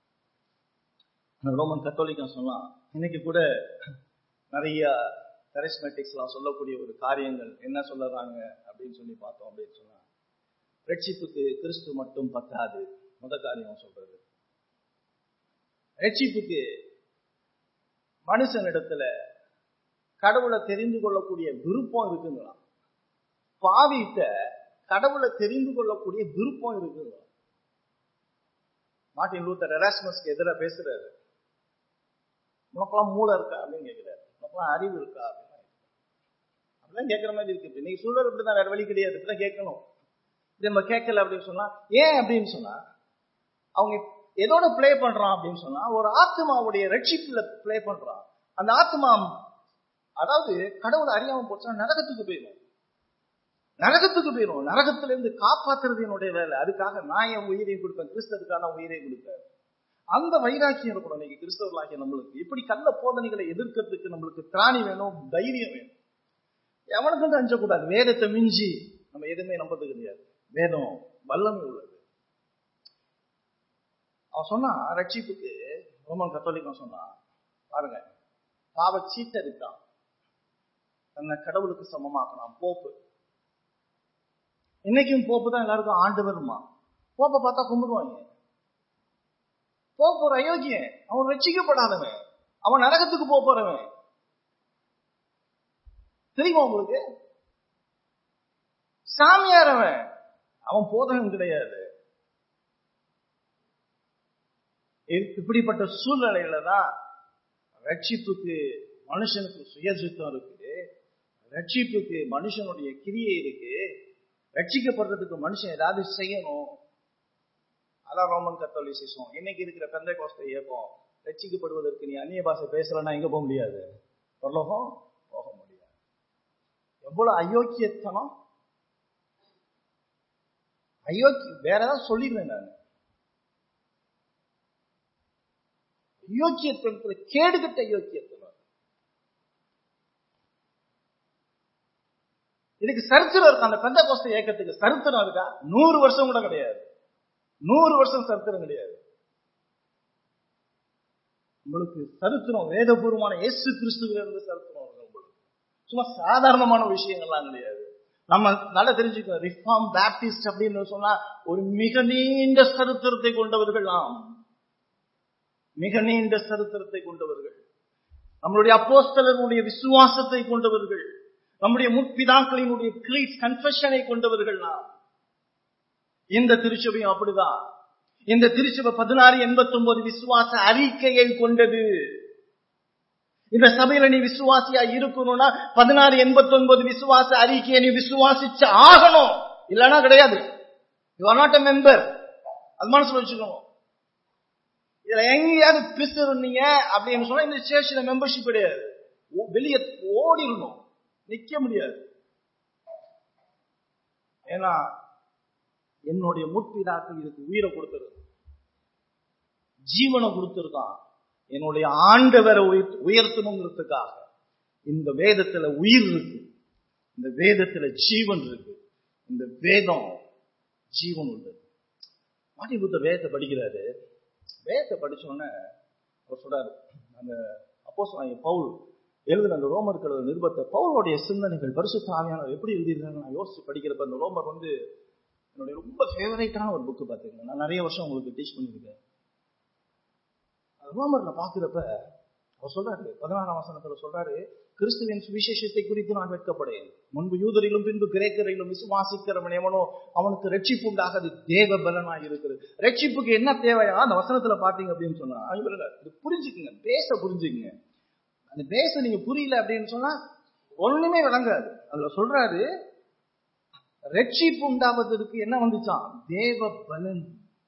Speaker 1: ரோமன் கத்தோலிக்கம் சொல்லலாம் இன்னைக்கு கூட நிறைய கரிஸ்மெட்டிக்ஸ் எல்லாம் சொல்லக்கூடிய ஒரு காரியங்கள் என்ன சொல்லுறாங்க அப்படின்னு சொல்லி பார்த்தோம் அப்படின்னு சொன்னா ரட்சிப்புக்கு கிறிஸ்து மட்டும் பத்தாது முத காரியம் சொல்றது ரட்சிப்புக்கு மனுஷனிடத்துல கடவுளை தெரிந்து கொள்ளக்கூடிய விருப்பம் இருக்குங்களா பாவிட்ட கடவுளை தெரிந்து கொள்ளக்கூடிய விருப்பம் இருக்குங்களா மார்ட்டின் லூத்தர் எராஸ்மஸ்க்கு எதிராக பேசுறாரு உனக்கெல்லாம் மூளை இருக்கா அப்படின்னு கேட்கிறாரு உனக்கெல்லாம் அறிவு இருக்கா அப்படின்னு அப்படிதான் கேட்கிற மாதிரி இருக்கு இன்னைக்கு சூழல் இப்படிதான் வேற வழி கிடையாது இப்படிதான் கேட்கணும் இப்படி நம்ம கேட்கல அப்படின்னு சொன்னா ஏன் அப்படின்னு சொன்னா அவங்க எதோட ப்ளே பண்றான் அப்படின்னு சொன்னா ஒரு ஆத்மாவுடைய ரட்சிப்புல ப்ளே பண்றான் அந்த ஆத்மா அதாவது கடவுளை அறியாம போச்சுன்னா நரகத்துக்கு போயிடும் நரகத்துக்கு போயிடும் நரகத்துல இருந்து காப்பாத்துறது என்னுடைய வேலை அதுக்காக நான் என் உயிரை கொடுப்பேன் கிறிஸ்தவுக்காக நான் உயிரை கொடுப்பேன் அந்த வைராக்கியம் இருக்கணும் இன்னைக்கு கிறிஸ்தவர்களாகிய நம்மளுக்கு இப்படி கள்ள போதனைகளை எதிர்க்கிறதுக்கு நம்மளுக்கு திராணி வேணும் தைரியம் வேணும் எவனுக்கு வந்து அஞ்சக்கூடாது வேதத்தை மிஞ்சி நம்ம எதுவுமே நம்பது கிடையாது வேதம் வல்லமை உள்ளது அவன் சொன்னா ரட்சிப்புக்கு ரோமன் கத்தோலிக்கம் சொன்னா பாருங்க பாவ சீட்டரித்தான் தன்னை கடவுளுக்கு சமமாக்கலாம் போப்பு இன்னைக்கும் போப்பு தான் எல்லாருக்கும் ஆண்டு வருமா போப்பை பார்த்தா கும்பிடுவாங்க போப்பு ஒரு அயோக்கியன் அவன் ரட்சிக்கப்படாதவன் அவன் நரகத்துக்கு போக போறவன் தெரியுமா உங்களுக்கு சாமியார் அவன் அவன் போதகம் கிடையாது இப்படிப்பட்ட சூழ்நிலையில தான் ரட்சிப்புக்கு மனுஷனுக்கு சுயசித்தம் இருக்கு ரட்சிப்புக்கு மனுஷனுடைய கிரியை இருக்கு ரட்சிக்கப்படுறதுக்கு மனுஷன் ஏதாவது செய்யணும் அதான் ரோமன் கத்தோலிசிசம் இன்னைக்கு இருக்கிற பெந்தை கோஸ்தை இயக்கம் ரட்சிக்கப்படுவதற்கு நீ அந்நிய பாஷை பேசலன்னா எங்க போக முடியாது பரலோகம் போக முடியாது எவ்வளவு அயோக்கியத்தனம் அயோக்கி வேற ஏதாவது சொல்லிடுவேன் நான் அயோக்கியத்தனத்துல கேடுகட்ட அயோக்கியத்தனம் இதுக்கு சரித்திரம் இருக்கு அந்த பெந்த கோஸ்த இயக்கத்துக்கு சரித்திரம் இருக்கா நூறு வருஷம் கூட கிடையாது நூறு வருஷம் சரித்திரம் கிடையாது உங்களுக்கு சரித்திரம் வேதபூர்வமான இயேசு கிறிஸ்துவில இருந்து சரித்திரம் இருக்கு உங்களுக்கு சும்மா சாதாரணமான விஷயங்கள்லாம் கிடையாது நம்ம நல்லா தெரிஞ்சுக்கணும் ரிஃபார்ம் பேப்டிஸ்ட் அப்படின்னு சொன்னா ஒரு மிக நீண்ட சரித்திரத்தை கொண்டவர்கள் நாம் மிக நீண்ட சரித்திரத்தை கொண்டவர்கள் நம்மளுடைய அப்போஸ்தலர்களுடைய விசுவாசத்தை கொண்டவர்கள் நம்முடைய முற்பிதாக்களினுடைய கிரீட் கன்ஃபெஷனை கொண்டவர்கள் நாம் இந்த திருச்சபையும் அப்படிதான் இந்த திருச்சபை பதினாறு எண்பத்தி ஒன்பது விசுவாச அறிக்கையை கொண்டது இந்த சபையில நீ விசுவாசியா இருக்கணும்னா பதினாறு எண்பத்தி ஒன்பது விசுவாச அறிக்கையை நீ விசுவாசிச்சு ஆகணும் இல்லைன்னா கிடையாது you are not a member அது மனசுல வச்சுக்கணும் இதுல எங்கேயாவது பிசு இருந்தீங்க அப்படின்னு சொன்னா இந்த ஸ்டேஷன்ல மெம்பர்ஷிப் கிடையாது வெளியே ஓடிடணும் நிக்க முடியாது ஏன்னா என்னுடைய முற்பிதாக்கள் இதுக்கு உயிரை கொடுத்துருக்கு ஜீவனை கொடுத்திருக்கான் என்னுடைய ஆண்டவரை உயர்த்தணுங்கிறதுக்காக இந்த வேதத்துல உயிர் இருக்கு இந்த வேதத்துல ஜீவன் இருக்கு இந்த வேதம் ஜீவன் உள்ளது மாட்டி புத்தர் வேதத்தை படிக்கிறாரு வேதத்தை படிச்சோடனே அவர் சொல்றாரு அந்த அப்போ பவுல் எழுதுன அந்த ரோமர் கடவுள் நிருபத்தை பவுலுடைய சிந்தனைகள் பரிசுத்த ஆவியானவர் எப்படி எழுதியிருந்தாங்க நான் யோசிச்சு படிக்கிறப்ப அந்த ரோமர் வந்து என்னுடைய ரொம்ப ஃபேவரேட்டான ஒரு புக்கு பார்த்துக்கங்க நான் நிறைய வருஷம் உங்களுக்கு டீச் பண்ணியிருக்கேன் அந்த ரோமர்ல பாக்குறப்ப அவர் சொல்றாரு பதினாறாம் வசனத்துல சொல்றாரு கிறிஸ்துவின் சுவிசேஷத்தை குறித்து நான் வெட்கப்படேன் முன்பு யூதரிலும் பின்பு கிரேக்கரிலும் விசுவாசிக்கிறவன் எவனோ அவனுக்கு ரட்சிப்பு உண்டாகாது தேவ பலனா இருக்குது ரட்சிப்புக்கு என்ன தேவையா அந்த வசனத்துல பாத்தீங்க அப்படின்னு சொன்னா இது புரிஞ்சுக்குங்க பேச புரிஞ்சுக்குங்க அந்த பேச நீங்க புரியல அப்படின்னு சொன்னா ஒண்ணுமே விளங்காது அதுல சொல்றாரு ரட்சிப்பு உண்டாவதற்கு என்ன வந்துச்சான் தேவ பலன்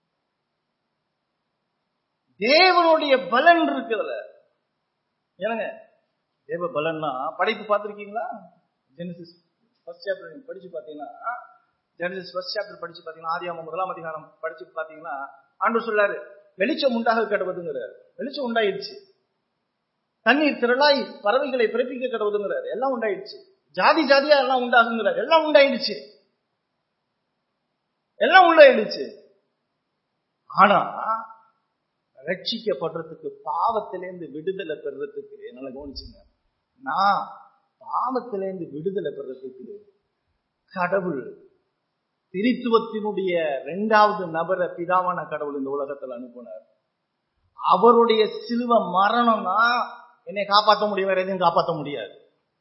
Speaker 1: தேவனுடைய பலன் இருக்குதுல ஏனுங்க தேவ பலன்னா படைப்பு பார்த்திருக்கீங்களா ஜெனசிஸ் ஃபர்ஸ்ட் சாப்டர் நீங்க படிச்சு பாத்தீங்கன்னா ஜெனசிஸ் ஃபர்ஸ்ட் சாப்டர் படிச்சு பாத்தீங்கன்னா ஆதியாம முதலாம் அதிகாரம் படிச்சு பாத்தீங்கன்னா ஆண்டு சொல்லாரு வெளிச்சம் உண்டாக கடவுதுங்கிறார் வெளிச்சம் உண்டாயிடுச்சு தண்ணீர் திரளாய் பறவைகளை பிறப்பிக்க கடவுதுங்கிறார் எல்லாம் உண்டாயிடுச்சு ஜாதி ஜாதியா எல்லாம் உண்டாகுங்கிறார் எல்லாம் உண்டாயிடுச்சு எல்லாம் உண்டாயிடுச்சு ஆனா ரட்சிக்கப்படுறதுக்கு பாவத்திலேருந்து விடுதலை பெறறதுக்கு என்னால கவனிச்சுங்க நான் பாவத்திலேருந்து விடுதலை பெறறதுக்கு கடவுள் திரித்துவத்தினுடைய இரண்டாவது நபரை பிதாவான கடவுள் இந்த உலகத்தில் அனுப்புனார் அவருடைய சிலுவ மரணம்னா என்னை காப்பாற்ற முடியும் வேற எதையும் காப்பாற்ற முடியாது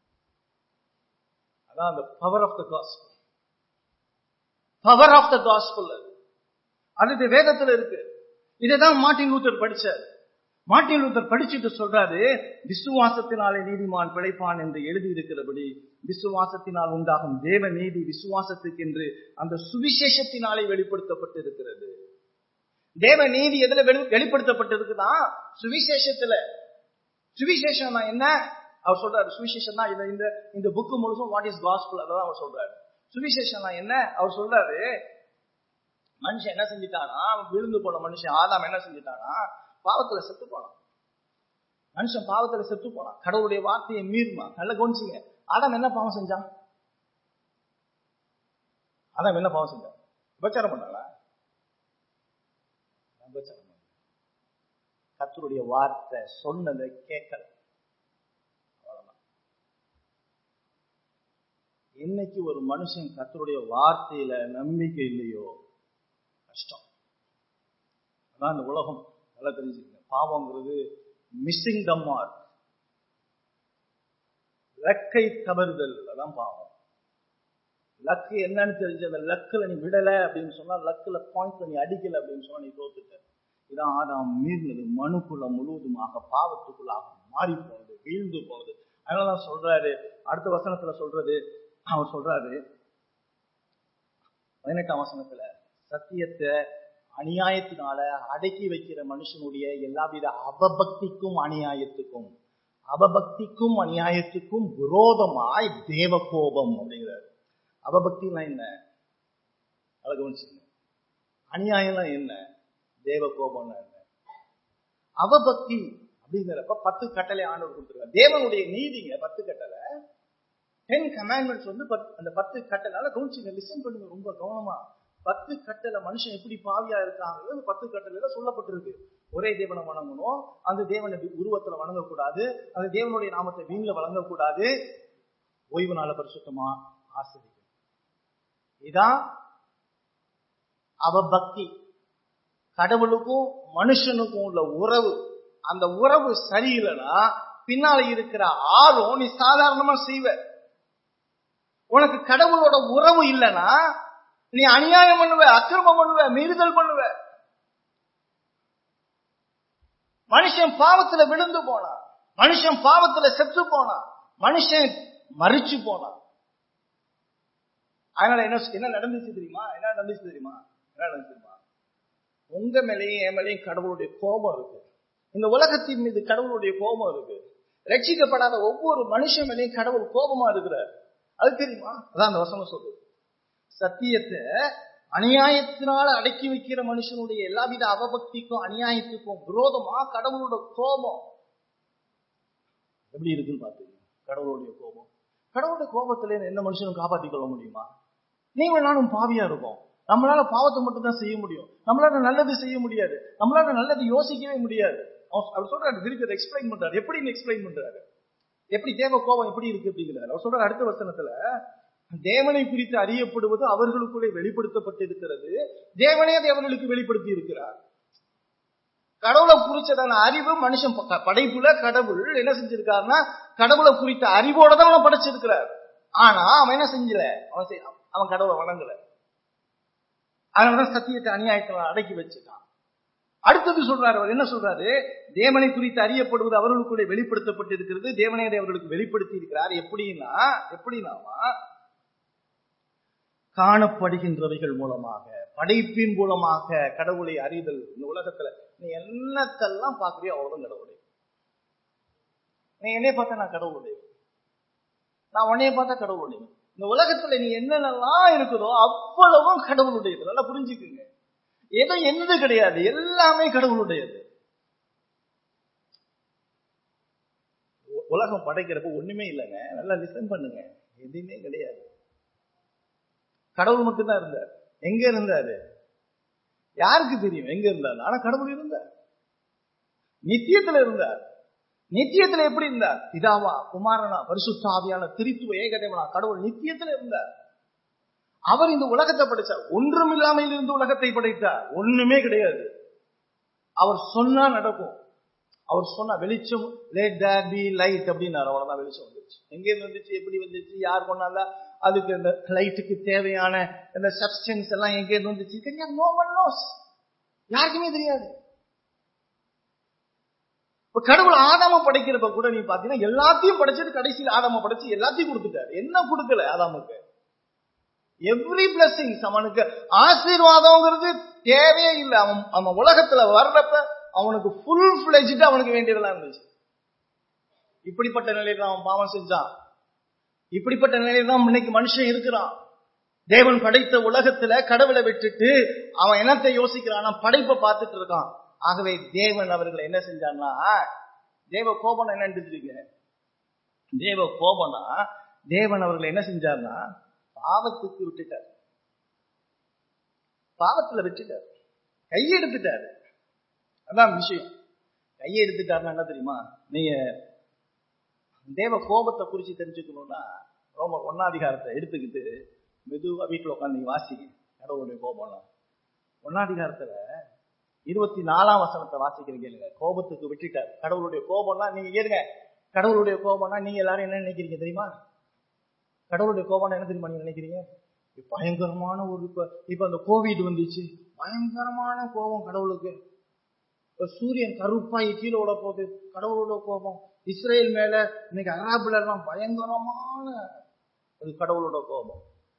Speaker 1: அதான் அந்த power of the gospel power of the gospel அது வேதத்துல இருக்கு இதைதான் மார்ட்டின் லூத்தர் படிச்சார் மார்ட்டின் லூத்தர் படிச்சுட்டு சொல்றாரு விசுவாசத்தினாலே நீதிமான் பிழைப்பான் என்று எழுதி இருக்கிறபடி விசுவாசத்தினால் உண்டாகும் தேவ நீதி விசுவாசத்துக்கு என்று அந்த சுவிசேஷத்தினாலே வெளிப்படுத்தப்பட்டு இருக்கிறது தேவ நீதி எதுல வெளி- வெளிப்படுத்தப்பட்டிருக்குதான் சுவிசேஷத்துல சுவிசேஷம் என்ன அவர் சொல்றாரு சுவிசேஷம் தான் இந்த இந்த இந்த புக்கு முழுசும் வாட் இஸ் காஸ்பிள் அதான் அவர் சொல்றாரு சுவிசேஷம் என்ன அவர் சொல்றாரு மனுஷன் என்ன செஞ்சிட்டானா அவன் விழுந்து போன மனுஷன் ஆதாம் என்ன செஞ்சிட்டானா பாவத்துல செத்து போனான் மனுஷன் பாவத்துல செத்து போனான் கடவுளுடைய வார்த்தையை மீறினான் நல்லா கவனிச்சிங்க ஆதாம் என்ன பாவம் செஞ்சான் ஆதாம் என்ன பாவம் செஞ்சான் விபச்சாரம் பண்ணாளா விபச்சாரம் பண்ணல. கர்த்தருடைய வார்த்தை சொன்னதை கேட்கல அவ்வளவுதான். என்னைக்கு ஒரு மனுஷன் கர்த்தருடைய வார்த்தையில நம்பிக்கை இல்லையோ கஷ்டம் அதான் இந்த உலகம் நல்லா தெரிஞ்சுக்கங்க பாவங்கிறது மிஸ்ஸிங் த மார்க் லக்கை தவறுதல் அதான் பாவம் லக்கு என்னன்னு தெரிஞ்ச அந்த லக்குல நீ விடல அப்படின்னு சொன்னா லக்குல பாயிண்ட் நீ அடிக்கல அப்படின்னு சொன்னா நீ தோத்துட்ட இதான் ஆதாம் மீறினது மனுக்குள்ள முழுவதுமாக பாவத்துக்குள்ளாக மாறி போனது வீழ்ந்து போனது அதனாலதான் சொல்றாரு அடுத்த வசனத்துல சொல்றது அவர் சொல்றாரு பதினெட்டாம் வசனத்துல சத்தியத்தை அநியாயத்தினால அடக்கி வைக்கிற மனுஷனுடைய எல்லாவித அவபக்திக்கும் அநியாயத்துக்கும் அவபக்திக்கும் அநியாயத்துக்கும் விரோதமாய் தேவ கோபம் அப்படிங்கிறாரு அவபக்திலாம் என்ன அதை கவனிச்சுங்க அநியாயம்லாம் என்ன தேவ கோபம்னா என்ன அவபக்தி அப்படிங்கிறப்ப பத்து கட்டளை ஆண்டவர் கொடுத்துருக்காரு தேவனுடைய நீதிங்க பத்து கட்டளை டென் கமாண்ட்மெண்ட்ஸ் வந்து பத்- அந்த பத்து கட்டளால கவனிச்சுங்க லிசன் பண்ணுங்க ரொம்ப கவனமா பத்து கட்டளை மனுஷன் எப்படி பாவியா இருக்காங்க அந்த பத்து கட்டளையில சொல்லப்பட்டிருக்கு ஒரே தேவனை வணங்கணும் அந்த தேவனை வி- உருவத்துல வணங்கக்கூடாது அந்த தேவனுடைய நாமத்தை வீண்ல வழங்கக்கூடாது ஓய்வு நாள பரிசுத்தமா ஆசிரியர் இதான் அவபக்தி கடவுளுக்கும் மனுஷனுக்கும் உள்ள உறவு அந்த உறவு சரியில்லைன்னா பின்னால இருக்கிற ஆர்வம் நீ சாதாரணமா செய்வ உனக்கு கடவுளோட உறவு இல்லைன்னா நீ அநியாயம் பண்ணுவ அக்கிரமம் பண்ணுவ மீறுதல் பண்ணுவ மனுஷன் பாவத்துல விழுந்து போனான் மனுஷன் பாவத்துல செத்து போனான் மனுஷன் மறிச்சு போனான் அதனால என்ன என்ன நடந்துச்சு தெரியுமா என்ன நடந்துச்சு தெரியுமா என்ன நடந்துச்சு தெரியுமா உங்க மேலேயும் என் மேலேயும் கடவுளுடைய கோபம் இருக்கு இந்த உலகத்தின் மீது கடவுளுடைய கோபம் இருக்கு ரட்சிக்கப்படாத ஒவ்வொரு மனுஷன் மேலேயும் கடவுள் கோபமா இருக்கிறார் அது தெரியுமா அதான் அந்த வசனம் சொல்லுது சத்தியத்தை அநியாயத்தினால அடக்கி வைக்கிற மனுஷனுடைய எல்லாவித அவபக்திக்கும் அநியாயத்துக்கும் விரோதமா கடவுளோட கோபம் எப்படி இருக்குன்னு பாத்துங்க கடவுளுடைய கோபம் கடவுளுடைய கோபத்துல எந்த மனுஷனும் காப்பாற்றிக் கொள்ள முடியுமா நீங்க நானும் பாவியா இருக்கோம் நம்மளால பாவத்தை மட்டும் தான் செய்ய முடியும் நம்மளால நல்லது செய்ய முடியாது நம்மளால நல்லது யோசிக்கவே முடியாது அவர் அவர் சொல்றாரு திருப்பி எக்ஸ்பிளைன் பண்றாரு எப்படி எக்ஸ்பிளைன் பண்றாரு எப்படி தேவ கோபம் எப்படி இருக்கு அப்படிங்கிறாரு அவர் சொல்றாரு அடுத்த வசனத்துல தேவனை குறித்து அறியப்படுவது அவர்களுக்குள்ளே வெளிப்படுத்தப்பட்டிருக்கிறது தேவனே அதை அவர்களுக்கு வெளிப்படுத்தி இருக்கிறார் கடவுளை குறிச்சதான அறிவு மனுஷன் ப- படைப்புல கடவுள் என்ன செஞ்சிருக்காருன்னா கடவுளை குறித்த அறிவோட தான் அவன் படைச்சிருக்கிறார் ஆனா அவன் என்ன செஞ்சல அவன் செய்- அவன் கடவுளை வணங்கல அதனாலதான் சத்தியத்தை அநியாயத்தை அடக்கி வச்சுட்டான் அடுத்தது சொல்றாரு அவர் என்ன சொல்றாரு தேவனை குறித்து அறியப்படுவது அவர்களுக்குள்ளே வெளிப்படுத்தப்பட்டிருக்கிறது தேவனை அதை அவர்களுக்கு வெளிப்படுத்தி இருக்கிறார் எப்படின்னா எப்படின்னாமா காணப்படுகின்றவைகள் மூலமாக படைப்பின் மூலமாக கடவுளை அறிதல் இந்த உலகத்துல நீ என்னத்தெல்லாம் பாக்குறியோ அவ்வளவுதான் கடவுளை நீ என்னைய பார்த்தா நான் கடவுளுடைய நான் உன்னைய பார்த்தா கடவுளுடைய இந்த உலகத்துல நீ என்னென்னலாம் இருக்குதோ அவ்வளவும் கடவுளுடையது நல்லா புரிஞ்சுக்குங்க ஏதோ என்னது கிடையாது எல்லாமே கடவுளுடையது உ- உலகம் படைக்கிறப்ப ஒண்ணுமே இல்லைங்க நல்லா லிசன் பண்ணுங்க எதுவுமே கிடையாது கடவுள் மட்டும்தான் இருந்தார் எங்க இருந்தாரு யாருக்கு தெரியும் எங்க இருந்தார் ஆனா கடவுள் இருந்தார் நித்தியத்துல இருந்தார் நித்தியத்துல எப்படி இருந்தார் பிதாவா குமாரனா பரிசுத்த ஆவியான திரித்துவ ஏகதேவனா கடவுள் நித்தியத்துல இருந்தார் அவர் இந்த உலகத்தை படைச்சார் ஒன்றும் இல்லாமல் இருந்து உலகத்தை படைத்தார் ஒண்ணுமே கிடையாது அவர் சொன்னா நடக்கும் அவர் சொன்னா வெளிச்சம் லேட் தேர் பி லைட் அப்படின்னாரு அவ்வளவுதான் வெளிச்சம் வந்துச்சு எங்க இருந்து வந்துச்சு எப்படி வந்துச்சு யார் கொண்டால அதுக்கு இந்த லைட்டுக்கு தேவையான இந்த சப்ஸ்டன்ஸ் எல்லாம் எங்க இருந்து வந்துச்சு தெரியாது நோ ஒன் நோஸ் யாருக்குமே தெரியாது இப்ப கடவுள் ஆதாம படைக்கிறப்ப கூட நீ பாத்தீங்கன்னா எல்லாத்தையும் படைச்சிட்டு கடைசியில் ஆதாம படைச்சு எல்லாத்தையும் கொடுத்துட்டாரு என்ன கொடுக்கல ஆதாமுக்கு எவ்ரி பிளஸிங்ஸ் அவனுக்கு ஆசீர்வாதம்ங்கிறது தேவையே இல்லை அவன் அவன் உலகத்துல வர்றப்ப அவனுக்கு ஃபுல் ஃபிளெஜ்டு அவனுக்கு வேண்டியதெல்லாம் இருந்துச்சு இப்படிப்பட்ட நிலையில தான் அவன் பாவம் செஞ்சான் இப்படிப்பட்ட நிலையில தான் இன்னைக்கு மனுஷன் இருக்கிறான் தேவன் படைத்த உலகத்துல கடவுளை விட்டுட்டு அவன் என்னத்தை யோசிக்கிறான் படைப்பை பார்த்துட்டு இருக்கான் ஆகவே தேவன் அவர்களை என்ன செஞ்சான்னா தேவ கோபம் என்னன்னு இருக்கீங்க தேவ கோபம்னா தேவன் அவர்களை என்ன செஞ்சார்னா பாவத்துக்கு விட்டுட்டார் பாவத்துல விட்டுட்டார் கையை எடுத்துட்டாரு அதான் விஷயம் கையை எடுத்துட்டாருன்னா என்ன தெரியுமா நீங்க தேவ கோபத்தை குறிச்சு தெரிஞ்சுக்கணும்னா ரோம ஒன்னாதிகாரத்தை எடுத்துக்கிட்டு மெதுவா வீட்டுல உட்காந்து நீங்க வாசிங்க கடவுளுடைய கோபம்லாம் ஒன்னாதிகாரத்துல இருபத்தி நாலாம் வசனத்தை வாசிக்கிறீங்க கேளுங்க கோபத்துக்கு விட்டுட்டார் கடவுளுடைய கோபம்னா நீங்க ஏறுங்க கடவுளுடைய கோபம்னா நீங்க எல்லாரும் என்ன நினைக்கிறீங்க தெரியுமா கடவுளுடைய கோபம்னா என்ன தெரியுமா நீங்க நினைக்கிறீங்க பயங்கரமான ஒரு இப்ப இப்ப அந்த கோவிட் வந்துச்சு பயங்கரமான கோபம் கடவுளுக்கு இப்ப சூரியன் கருப்பாயி கீழே விட போகுது கடவுளோட கோபம் இஸ்ரேல் மேல இன்னைக்கு அராபுல எல்லாம் பயங்கரமான ஒரு கடவுளோட கோபம்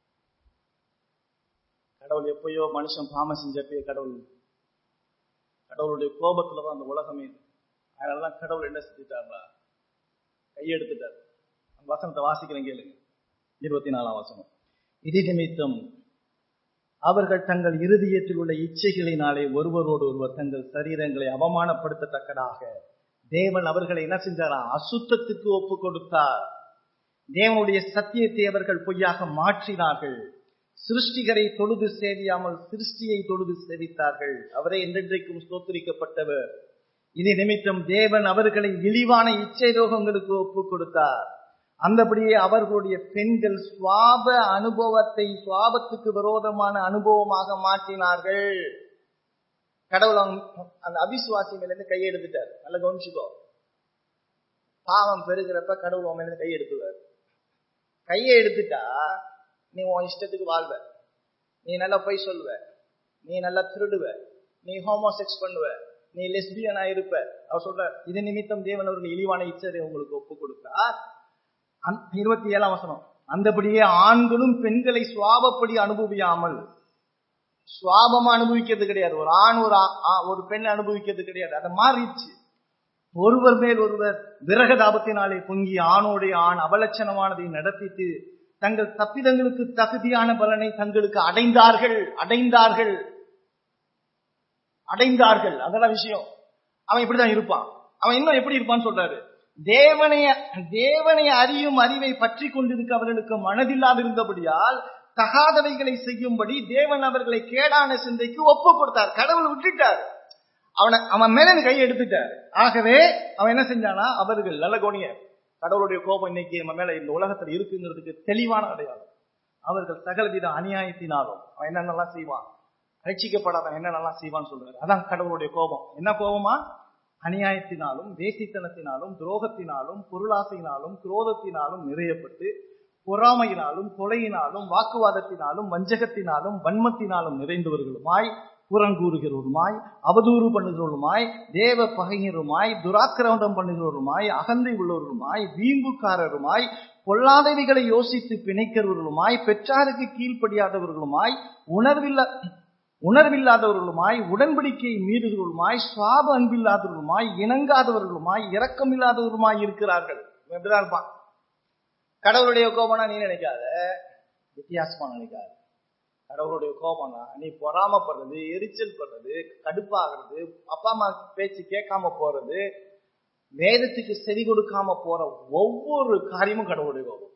Speaker 1: கடவுள் எப்பயோ மனுஷன் பாம செஞ்சப்பே கடவுள் கடவுளுடைய கோபத்துலதான் அந்த உலகமே அதனாலதான் கடவுள் என்ன செஞ்சுட்டாருன்னா கையெடுத்துட்டார் அந்த வசனத்தை வாசிக்கிறேன் கேளுங்க இருபத்தி நாலாம் வசனம் இது நிமித்தம் அவர்கள் தங்கள் இறுதியத்தில் உள்ள இச்சைகளினாலே ஒருவரோடு ஒருவர் தங்கள் சரீரங்களை அவமானப்படுத்தத்தக்கதாக தேவன் அவர்களை என்ன செஞ்சாரா அசுத்தத்துக்கு ஒப்பு கொடுத்தார் தேவனுடைய சத்தியத்தை அவர்கள் பொய்யாக மாற்றினார்கள் சிருஷ்டிகரை தொழுது சேவியாமல் சிருஷ்டியை தொழுது சேவித்தார்கள் அவரே என்றென்றைக்கும் ஸ்தோத்திரிக்கப்பட்டவர் இது நிமித்தம் தேவன் அவர்களை இழிவான இச்சை ரோகங்களுக்கு ஒப்பு கொடுத்தார் அந்தபடியே அவர்களுடைய பெண்கள் சுவாப அனுபவத்தை சுவாபத்துக்கு விரோதமான அனுபவமாக மாற்றினார்கள் கடவுள் அந்த அவிசுவாசி மேல இருந்து கையெடுத்துட்டார் நல்ல கவனிச்சுக்கோ பாவம் பெருகிறப்ப கடவுள் உன் மேல கையை எடுத்துவார் கையை எடுத்துட்டா நீ உன் இஷ்டத்துக்கு வாழ்வ நீ நல்லா போய் சொல்லுவ நீ நல்லா திருடுவ நீ ஹோமோசெக்ஸ் பண்ணுவ நீ லெஸ்பியனா இருப்ப அவர் சொல்ற இது நிமித்தம் தேவன் அவர்கள் இழிவான இச்சரை உங்களுக்கு ஒப்பு கொடுத்தார் இருபத்தி ஏழாம் வசனம் அந்தபடியே ஆண்களும் பெண்களை சுவாபப்படி அனுபவியாமல் சுவாபமா அனுபவிக்கிறது கிடையாது ஒரு ஆண் ஒரு ஒரு பெண் அனுபவிக்கிறது கிடையாது அதை மாறிடுச்சு ஒருவர் மேல் ஒருவர் விரகதாபத்தினாலே பொங்கி ஆணோடைய ஆண் அவலட்சணமானதை நடத்திட்டு தங்கள் தப்பிதங்களுக்கு தகுதியான பலனை தங்களுக்கு அடைந்தார்கள் அடைந்தார்கள் அடைந்தார்கள் அதெல்லாம் விஷயம் அவன் இப்படிதான் இருப்பான் அவன் இன்னும் எப்படி இருப்பான்னு சொல்றாரு தேவனை தேவனை அறியும் அறிவை பற்றி கொண்டிருக்க அவர்களுக்கு மனதில்லாதிருந்தபடியால் தகாதவைகளை செய்யும்படி தேவன் அவர்களை கேடான சிந்தைக்கு ஒப்பு கொடுத்தார் கடவுள் விட்டுட்டார் அவனை அவன் மேல கை எடுத்துட்டார் ஆகவே அவன் என்ன செஞ்சானா அவர்கள் நல்லகோணிய கடவுளுடைய கோபம் இன்னைக்கு நம்ம மேல இந்த உலகத்துல இருக்குங்கிறதுக்கு தெளிவான அடையாளம் அவர்கள் சகலவித அநியாயத்தினாலும் அவன் என்னென்னலாம் செய்வான் ரட்சிக்கப்படாதவன் என்னென்னலாம் செய்வான்னு சொல்றாரு அதான் கடவுளுடைய கோபம் என்ன கோபமா அநியாயத்தினாலும் வேசித்தனத்தினாலும் துரோகத்தினாலும் பொருளாசையினாலும் குரோதத்தினாலும் நிறையப்பட்டு பொறாமையினாலும் கொலையினாலும் வாக்குவாதத்தினாலும் வஞ்சகத்தினாலும் வன்மத்தினாலும் நிறைந்தவர்களுமாய் புறங்கூறுகிறவருமாய் அவதூறு பண்ணுகிறவருமாய் தேவ பகைஞருமாய் துராக்கிரமணம் பண்ணுகிறவருமாய் அகந்தை உள்ளவருமாய் வீம்புக்காரருமாய் பொல்லாதவைகளை யோசித்து பிணைக்கிறவர்களுமாய் பெற்றாருக்கு கீழ்ப்படியாதவர்களுமாய் உணர்வில்ல உணர்வில்லாதவர்களுமாய் உடன்படிக்கையை மீறுகிறவர்களுமாய் சுவாப அன்பில்லாதவர்களுமாய் இணங்காதவர்களுமாய் இரக்கமில்லாதவருமாய் இருக்கிறார்கள் இப்படிதான் இருப்பான் கடவுளுடைய கோபம்னா நீ நினைக்காத வித்தியாசமா நினைக்காத கடவுளுடைய கோபம்னா நீ பொறாமப்படுறது எரிச்சல் படுறது கடுப்பாகிறது அப்பா அம்மா பேச்சு கேட்காம போறது வேதத்துக்கு செவி கொடுக்காம போற ஒவ்வொரு காரியமும் கடவுளுடைய கோபம்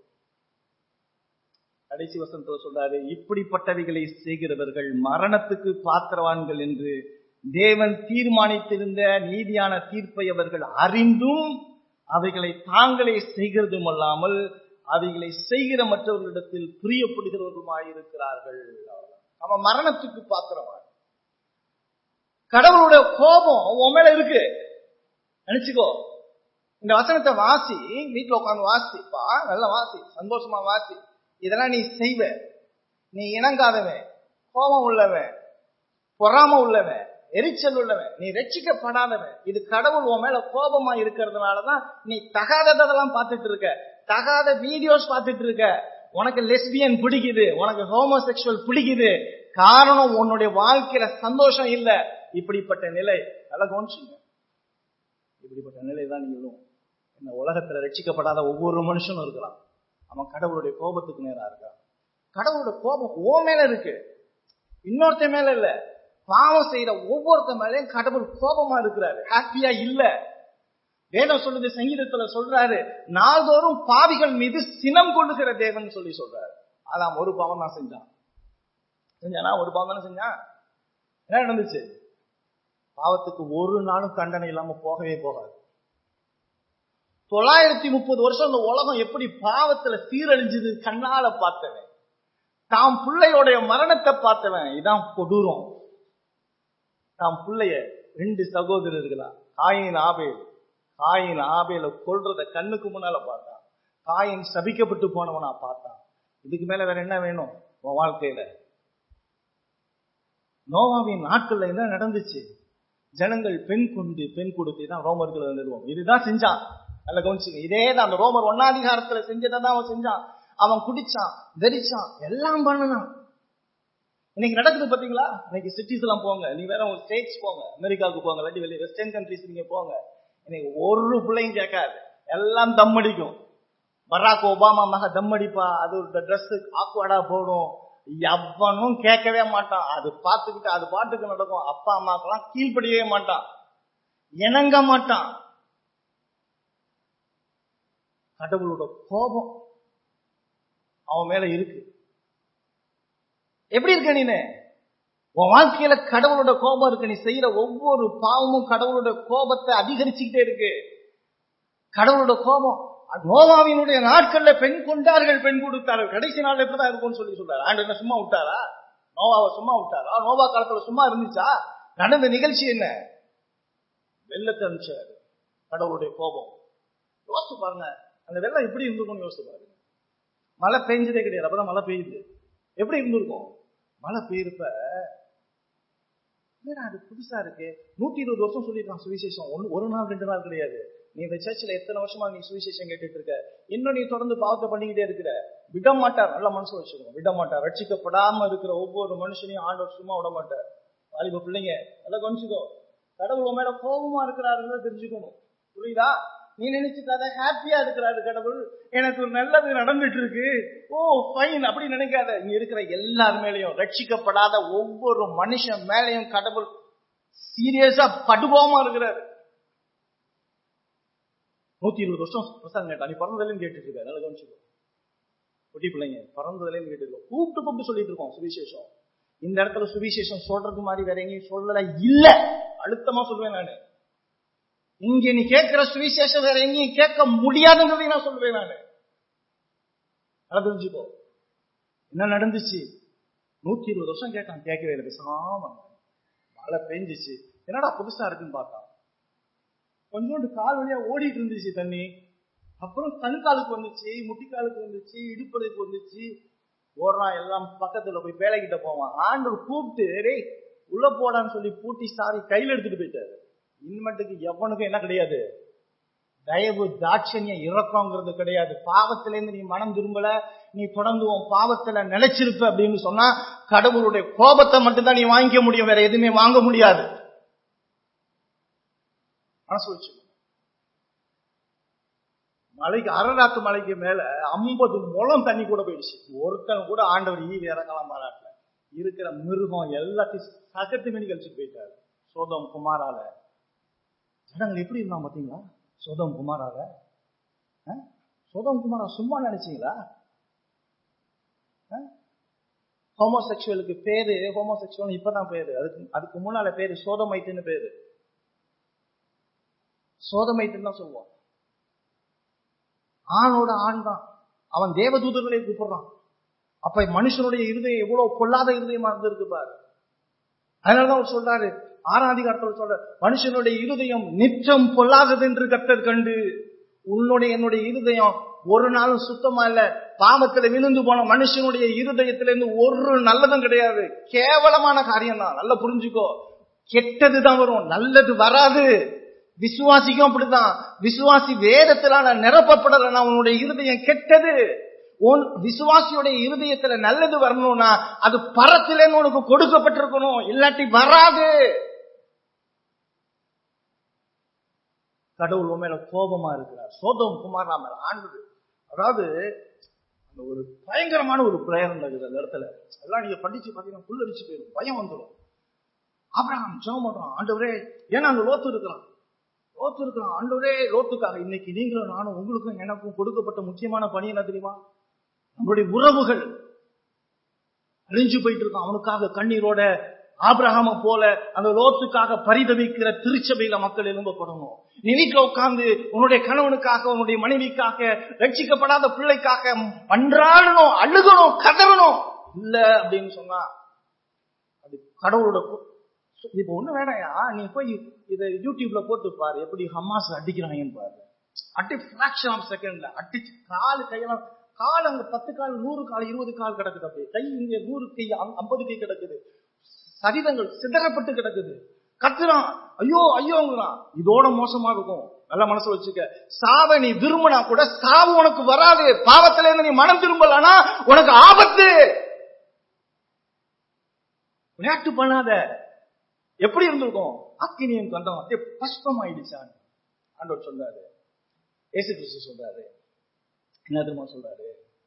Speaker 1: கடைசி வசனத்துல சொல்றாரு இப்படிப்பட்டவைகளை செய்கிறவர்கள் மரணத்துக்கு பாத்திரவான்கள் என்று தேவன் தீர்மானித்திருந்த நீதியான தீர்ப்பை அவர்கள் அறிந்தும் அவைகளை தாங்களே செய்கிறதும் அல்லாமல் அவைகளை செய்கிற மற்றவர்களிடத்தில் பிரியப்படுகிறவர்களுமாயிருக்கிறார்கள் அவன் மரணத்துக்கு பாத்திரவான் கடவுளுடைய கோபம் உன் மேல இருக்கு நினைச்சுக்கோ இந்த வசனத்தை வாசி வீட்டுல உட்காந்து வாசிப்பா நல்லா வாசி சந்தோஷமா வாசி இதெல்லாம் நீ செய்வ நீ இணங்காதவன் கோபம் உள்ளவன் பொறாம உள்ளவன் எரிச்சல் உள்ளவன் நீ ரட்சிக்கப்படாதவன் இது கடவுள் உன் மேல கோபமா இருக்கிறதுனாலதான் நீ தகாததெல்லாம் பார்த்துட்டு இருக்க தகாத வீடியோஸ் பார்த்துட்டு இருக்க உனக்கு லெஸ்பியன் பிடிக்குது உனக்கு ஹோமோசெக்சுவல் பிடிக்குது காரணம் உன்னுடைய வாழ்க்கையில சந்தோஷம் இல்ல இப்படிப்பட்ட நிலை நல்லா கவனிச்சுங்க இப்படிப்பட்ட நிலை தான் நீங்களும் இந்த உலகத்துல ரட்சிக்கப்படாத ஒவ்வொரு மனுஷனும் இருக்கலாம் அவன் கடவுளுடைய கோபத்துக்கு நேரா இருக்கான் கடவுளுடைய கோபம் ஓ மேல இருக்கு இன்னொருத்த மேல இல்ல பாவம் செய்யற ஒவ்வொருத்த மேலயும் கடவுள் கோபமா இருக்கிறாரு ஹாப்பியா இல்ல வேதம் சொல்லுது சங்கீதத்துல சொல்றாரு நாள்தோறும் பாவிகள் மீது சினம் கொள்ளுகிற தேவன் சொல்லி சொல்றாரு அதான் ஒரு பாவம் தான் செஞ்சான் செஞ்சானா ஒரு பாவம் தானே செஞ்சான் என்ன நடந்துச்சு பாவத்துக்கு ஒரு நாளும் கண்டனை இல்லாம போகவே போகாது தொள்ளாயிரத்தி முப்பது வருஷம் இந்த உலகம் எப்படி பாவத்துல சீரழிஞ்சது கண்ணால பார்த்தவன் தாம் பிள்ளையோடைய மரணத்தை பார்த்தவன் இதான் கொடூரம் தாம் பிள்ளைய ரெண்டு சகோதரர்களா காயின் ஆபேல் காயின் ஆபேல கொல்றத கண்ணுக்கு முன்னால பார்த்தான் காயின் சபிக்கப்பட்டு போனவனா பார்த்தான் இதுக்கு மேல வேற என்ன வேணும் உன் வாழ்க்கையில நோவாவின் நாட்கள்ல என்ன நடந்துச்சு ஜனங்கள் பெண் கொண்டு பெண் கொடுத்து தான் ரோமர்கள் நிறுவம் இதுதான் செஞ்சான் நல்ல கவனிச்சுங்க இதே தான் அந்த ரோமர் ஒன்னாதிகாரத்துல செஞ்சதை தான் அவன் செஞ்சான் அவன் குடிச்சான் வெறிச்சான் எல்லாம் பண்ணனான் இன்னைக்கு நடக்குது பாத்தீங்களா இன்னைக்கு சிட்டிஸ் எல்லாம் போங்க நீ வேற ஒரு ஸ்டேட்ஸ் போங்க அமெரிக்காவுக்கு போங்க இல்லாட்டி வெளியே வெஸ்டர்ன் கண்ட்ரிஸ் நீங்க போங்க இன்னைக்கு ஒரு பிள்ளையும் கேட்காது எல்லாம் தம் அடிக்கும் பராக் ஒபாமா மக தம் அடிப்பா அது ஒரு ட்ரெஸ் ஆக்வர்டா போடும் எவனும் கேட்கவே மாட்டான் அது பார்த்துக்கிட்டு அது பாட்டுக்கு நடக்கும் அப்பா அம்மாக்கெல்லாம் கீழ்ப்படியவே மாட்டான் இணங்க மாட்டான் கடவுளோட கோபம் அவன் மேல இருக்கு எப்படி இருக்க நீனு உன் வாழ்க்கையில கடவுளோட கோபம் இருக்கு நீ செய்யற ஒவ்வொரு பாவமும் கடவுளோட கோபத்தை அதிகரிச்சுக்கிட்டே இருக்கு கடவுளோட கோபம் நோவாவினுடைய நாட்கள்ல பெண் கொண்டார்கள் பெண் கொடுத்தார்கள் கடைசி நாள் எப்படிதான் இருக்கும்னு சொல்லி சொல்றாரு ஆண்டு என்ன சும்மா விட்டாரா நோவாவை சும்மா விட்டாரா நோவா காலத்துல சும்மா இருந்துச்சா நடந்த நிகழ்ச்சி என்ன வெள்ளத்தை அனுப்பிச்சாரு கடவுளுடைய கோபம் யோசிச்சு பாருங்க அந்த வெள்ளம் எப்படி இருந்திருக்கும்னு யோசிச்சு பாருங்க மழை பெஞ்சதே கிடையாது அப்பதான் மழை பெய்யுது எப்படி இருந்திருக்கும் மழை பெய்யறப்ப அது புதுசா இருக்கு நூத்தி இருபது வருஷம் சொல்லிருக்கான் சுவிசேஷம் ஒன்னு ஒரு நாள் ரெண்டு நாள் கிடையாது நீ இந்த சர்ச்சில் எத்தனை வருஷமா நீ சுவிசேஷம் கேட்டுட்டு இருக்க இன்னும் நீ தொடர்ந்து பாவத்தை பண்ணிக்கிட்டே இருக்கிற விட மாட்டார் நல்ல மனசு வச்சுக்கணும் விட மாட்டார் ரட்சிக்கப்படாம இருக்கிற ஒவ்வொரு மனுஷனையும் ஆண்டவர் சும்மா விட மாட்டார் வாலிப பிள்ளைங்க அதை கவனிச்சுக்கோ கடவுள் மேல கோபமா இருக்கிறாருன்னு தெரிஞ்சுக்கணும் புரியுதா நீ நினைச்சுக்காத ஹாப்பியா இருக்கிறாரு கடவுள் எனக்கு ஒரு நல்லது நடந்துட்டு இருக்கு ஓ ஃபைன் அப்படி நினைக்காத நீ இருக்கிற எல்லார் மேலையும் ரட்சிக்கப்படாத ஒவ்வொரு மனுஷன் மேலையும் கடவுள் சீரியஸா படுகோமா இருக்கிறாரு நூத்தி இருபது வருஷம் பிரசங்கம் கேட்டா நீ பிறந்ததுலேயும் கேட்டுட்டு இருக்க நல்லா கவனிச்சுக்கோ குட்டி பிள்ளைங்க பிறந்ததுலேயும் கேட்டுருக்கோம் கூப்பிட்டு கூப்பிட்டு சொல்லிட்டு இருக்கோம் சுவிசேஷம் இந்த இடத்துல சுவிசேஷம் சொல்றது மாதிரி வேற எங்கேயும் சொல்லல இல்ல அழுத்தமா சொல்லுவேன் நானு இங்க நீ கேட்கிற சுவிசேஷம் வேற எங்கேயும் கேட்க முடியாதுங்கிறதையும் நான் சொல்லுவேன் நானு அதை தெரிஞ்சுக்கோ என்ன நடந்துச்சு நூத்தி இருபது வருஷம் கேட்டான் கேட்கவே இல்லை பேசாம மழை பெஞ்சிச்சு என்னடா புதுசா இருக்குன்னு பார்த்தான் கொஞ்சோண்டு கால் வழியா ஓடிட்டு இருந்துச்சு தண்ணி அப்புறம் கணுக்காலுக்கு வந்துச்சு முட்டிக்காலுக்கு வந்துச்சு இடுப்பலுக்கு வந்துச்சு ஓடுறான் எல்லாம் பக்கத்துல போய் வேலைக்கிட்ட போவான் ஆண்டவர் கூப்பிட்டு டேய் உள்ள போடான்னு சொல்லி பூட்டி சாரி கையில எடுத்துட்டு போயிட்டாரு இன்மட்டுக்கு எவனுக்கும் என்ன கிடையாது தயவு தாட்சணியம் இறக்கங்கிறது கிடையாது பாவத்திலேருந்து நீ மனம் திரும்பல நீ தொடர்ந்து உன் பாவத்துல நிலைச்சிருப்ப அப்படின்னு சொன்னா கடவுளுடைய கோபத்தை மட்டும்தான் நீ வாங்கிக்க முடியும் வேற எதுவுமே வாங்க முடியாது மனசு வச்சு மலைக்கு அரராத்து மலைக்கு மேல ஐம்பது முழம் தண்ணி கூட போயிடுச்சு ஒருத்தன் கூட ஆண்டவர் ஈவி இறங்கலாம் பாராட்டல இருக்கிற மிருகம் எல்லாத்தையும் சகத்து மணி கழிச்சு போயிட்டாரு சோதம் குமாரால ஜனங்கள் எப்படி இருந்தான் பாத்தீங்களா சோதம் குமாரால சோதம் குமாரா சும்மா நினைச்சீங்களா ஹோமோசெக்சுவலுக்கு பேரு ஹோமோசெக்சுவல் இப்பதான் பேரு அதுக்கு அதுக்கு முன்னால பேரு சோதமைட்டுன்னு பேரு சோதமைட்டுன்னு தான் சொல்லுவான் ஆணோட ஆண் தான் அவன் தேவதூதர்களை கூப்பிடுறான் அப்ப மனுஷனுடைய இருதயம் எவ்வளவு பொல்லாத இருதயமா இருந்திருக்கு பாரு அதனாலதான் அவர் சொல்றாரு ஆறாம் அதிகாரத்தில் சொல்ற மனுஷனுடைய இருதயம் நிச்சம் பொல்லாதது என்று கத்தர் கண்டு உன்னுடைய என்னுடைய இருதயம் ஒரு நாளும் சுத்தமா இல்ல பாவத்துல விழுந்து போன மனுஷனுடைய இருதயத்திலிருந்து ஒரு நல்லதும் கிடையாது கேவலமான காரியம் தான் நல்லா புரிஞ்சுக்கோ கெட்டதுதான் வரும் நல்லது வராது விசுவாசிக்கும் அப்படித்தான் விசுவாசி வேதத்தினால நிரப்பப்படலைன்னா உன்னுடைய இருதயம் கெட்டது உன் விசுவாசியுடைய இருதயத்துல நல்லது வரணும்னா அது பரத்திலேன்னு உனக்கு கொடுக்கப்பட்டிருக்கணும் இல்லாட்டி வராது கடவுள் உன் மேல கோபமா இருக்கிறார் சோதம் குமாரா மேல ஆண்டு அதாவது அந்த ஒரு பயங்கரமான ஒரு பிரேயர் நடக்குது அந்த இடத்துல அதெல்லாம் நீங்க படிச்சு பாத்தீங்கன்னா புல்லரிச்சு போயிடும் பயம் வந்துடும் அப்புறம் ஜெபம் பண்றான் ஆண்டவரே ஏன்னா அந்த லோத்து இருக்கிறான் லோத்து இருக்கிறான் ஆண்டவரே லோத்துக்காக இன்னைக்கு நீங்களும் நானும் உங்களுக்கும் எனக்கும் கொடுக்கப்பட்ட முக்கியமான பணி என்ன தெரியுமா நம்மளுடைய உறவுகள் அழிஞ்சு போயிட்டு இருக்கான் அவனுக்காக கண்ணீரோட ஆபிரகாம போல அந்த லோத்துக்காக பரிதவிக்கிற திருச்சபையில மக்கள் எழும்பப்படணும் நீ வீட்டுல உட்கார்ந்து உன்னுடைய கணவனுக்காக உன்னுடைய மனைவிக்காக ரட்சிக்கப்படாத பிள்ளைக்காக மன்றாடணும் அழுகணும் கதறணும் இல்ல அப்படின்னு சொன்னா அது கடவுளோட கு- இப்ப ஒண்ணு வேணாயா நீ போய் இத யூடியூப்ல போட்டு பாரு எப்படி ஹமாஸ் அடிக்கிறாங்கன்னு பாரு அட்டி ஃபிராக்ஷன் ஆஃப் செகண்ட்ல அடிச்சு காலு கையெல்லாம் கால் அங்க பத்து கால் நூறு கால் இருபது கால் கிடக்குது அப்படியே கை இங்க நூறு கை அம்- ஐம்பது கை கிடக்குது சரீரங்கள் சிதறப்பட்டு கிடக்குது கத்துறான் ஐயோ ஐயோங்கிறான் இதோட மோசமா இருக்கும் நல்ல மனசு வச்சுக்க சாவை நீ விரும்பினா கூட சாவு உனக்கு வராது பாவத்துல இருந்து நீ மனம் திரும்பலனா உனக்கு ஆபத்து விளையாட்டு பண்ணாத எப்படி இருந்திருக்கும் அக்கினியும் கந்தம் அப்படியே பஸ்பம் ஆயிடுச்சான் ஆண்டவர் சொல்றாரு ஏசு கிறிஸ்து சொல்றாரு என்ன தெரியுமா சொல்றாரு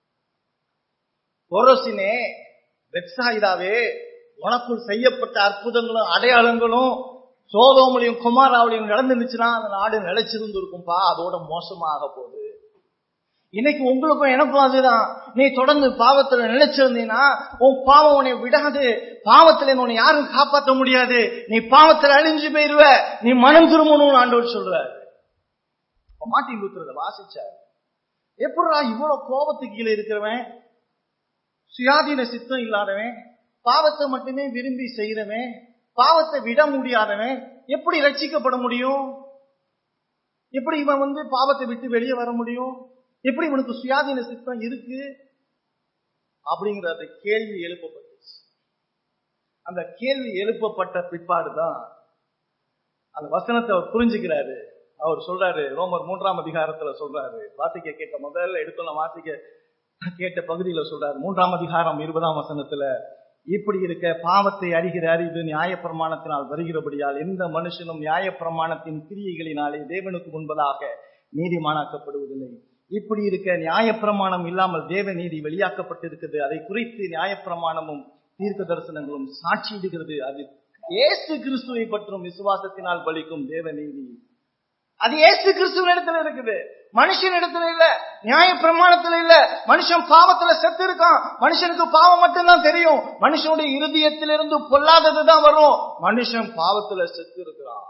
Speaker 1: கோரோசினே பெத்சாயிதாவே உனக்குள் செய்யப்பட்ட அற்புதங்களும் அடையாளங்களும் சோதோமலையும் குமாராவளியும் நடந்துருந்துச்சுன்னா அந்த நாடு நிலைச்சிருந்திருக்கும்பா அதோட மோசமாக போகுது இன்னைக்கு உங்களுக்கும் எனக்கும் அதுதான் நீ தொடர்ந்து பாவத்துல நிலைச்சிருந்தீங்கன்னா உன் பாவம் உன்னை விடாது பாவத்துல உன்னை யாரும் காப்பாற்ற முடியாது நீ பாவத்துல அழிஞ்சு போயிருவ நீ மனம் திரும்பணும்னு ஆண்டவர் சொல்றாரு இப்ப மாட்டின் லூத்துறத வாசிச்சார் எப்படா இவ்வளவு கோபத்துக்கு கீழே இருக்கிறவன் சுயாதீன சித்தம் இல்லாதவன் பாவத்தை மட்டுமே விரும்பி செய்யறவன் பாவத்தை விட முடியாதவன் எப்படி ரட்சிக்கப்பட முடியும் எப்படி இவன் வந்து பாவத்தை விட்டு வெளியே வர முடியும் எப்படி இவனுக்கு சுயாதீன சித்தம் இருக்கு அப்படிங்கிற அந்த கேள்வி எழுப்பப்பட்டுச்சு அந்த கேள்வி எழுப்பப்பட்ட பிற்பாடுதான் அந்த வசனத்தை அவர் புரிஞ்சுக்கிறாரு அவர் சொல்றாரு ரோமர் மூன்றாம் அதிகாரத்துல சொல்றாரு வாசிக்க கேட்ட முதல்ல எடுத்தோம் வாசிக்க கேட்ட பகுதியில சொல்றாரு மூன்றாம் அதிகாரம் இருபதாம் வசனத்துல இப்படி இருக்க பாவத்தை அறிகிற அறிவு நியாயப்பிரமாணத்தினால் வருகிறபடியால் எந்த மனுஷனும் நியாயப்பிரமாணத்தின் கிரியைகளினாலே தேவனுக்கு முன்பதாக நீதிமானாக்கப்படுவதில்லை இப்படி இருக்க நியாயப்பிரமாணம் இல்லாமல் தேவ நீதி வெளியாக்கப்பட்டிருக்கிறது அதை குறித்து நியாயப்பிரமாணமும் தீர்க்க தரிசனங்களும் சாட்சியிடுகிறது அது இயேசு கிறிஸ்துவை பற்றும் விசுவாசத்தினால் பலிக்கும் தேவ நீதி அது இயேசு கிறிஸ்துவின் இடத்துல இருக்குது மனுஷன் இடத்துல இல்ல நியாய பிரமாணத்துல இல்ல மனுஷன் பாவத்துல செத்து இருக்கான் மனுஷனுக்கு பாவம் மட்டும்தான் தெரியும் மனுஷனுடைய இருதயத்திலிருந்து பொல்லாததுதான் வரும் மனுஷன் பாவத்துல செத்து இருக்கிறான்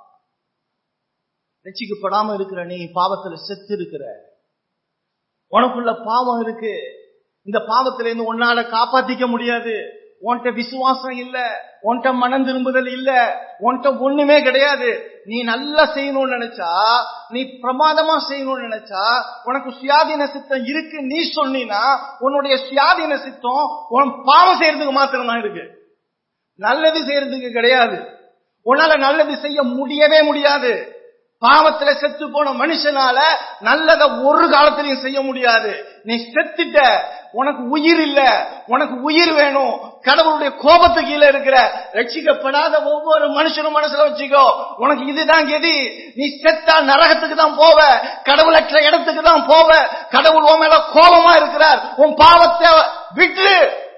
Speaker 1: ரசிக்கப்படாம இருக்கிற நீ பாவத்துல செத்து இருக்கிற உனக்குள்ள பாவம் இருக்கு இந்த பாவத்துல இருந்து உன்னால காப்பாத்திக்க முடியாது உன்கிட்ட விசுவாசம் இல்ல உன்கிட்ட மனம் திரும்புதல் இல்ல உன்கிட்ட ஒண்ணுமே கிடையாது நீ நல்லா செய்யணும்னு நினைச்சா நீ பிரமாதமா செய்யணும்னு நினைச்சா உனக்கு சுயாதீன சித்தம் இருக்கு நீ சொன்னீன்னா உன்னுடைய சுயாதீன சித்தம் உன் பாவம் செய்யறதுக்கு மாத்திரம்தான் இருக்கு நல்லது செய்யறதுக்கு கிடையாது உன்னால நல்லது செய்ய முடியவே முடியாது பாவத்துல செத்து போன மனுஷனால நல்லத ஒரு காலத்திலையும் செய்ய முடியாது நீ செத்துட்ட உனக்கு உயிர் இல்ல உனக்கு உயிர் வேணும் கடவுளுடைய கோபத்துக்கு கீழே இருக்கிற ரட்சிக்கப்படாத ஒவ்வொரு மனுஷனும் மனசுல வச்சுக்கோ உனக்கு இதுதான் கெதி நீ செத்தா நரகத்துக்கு தான் போவ கடவுளற்ற இடத்துக்கு தான் போவ கடவுள் உன் மேல கோபமா இருக்கிறார் உன் பாவத்தை விட்டு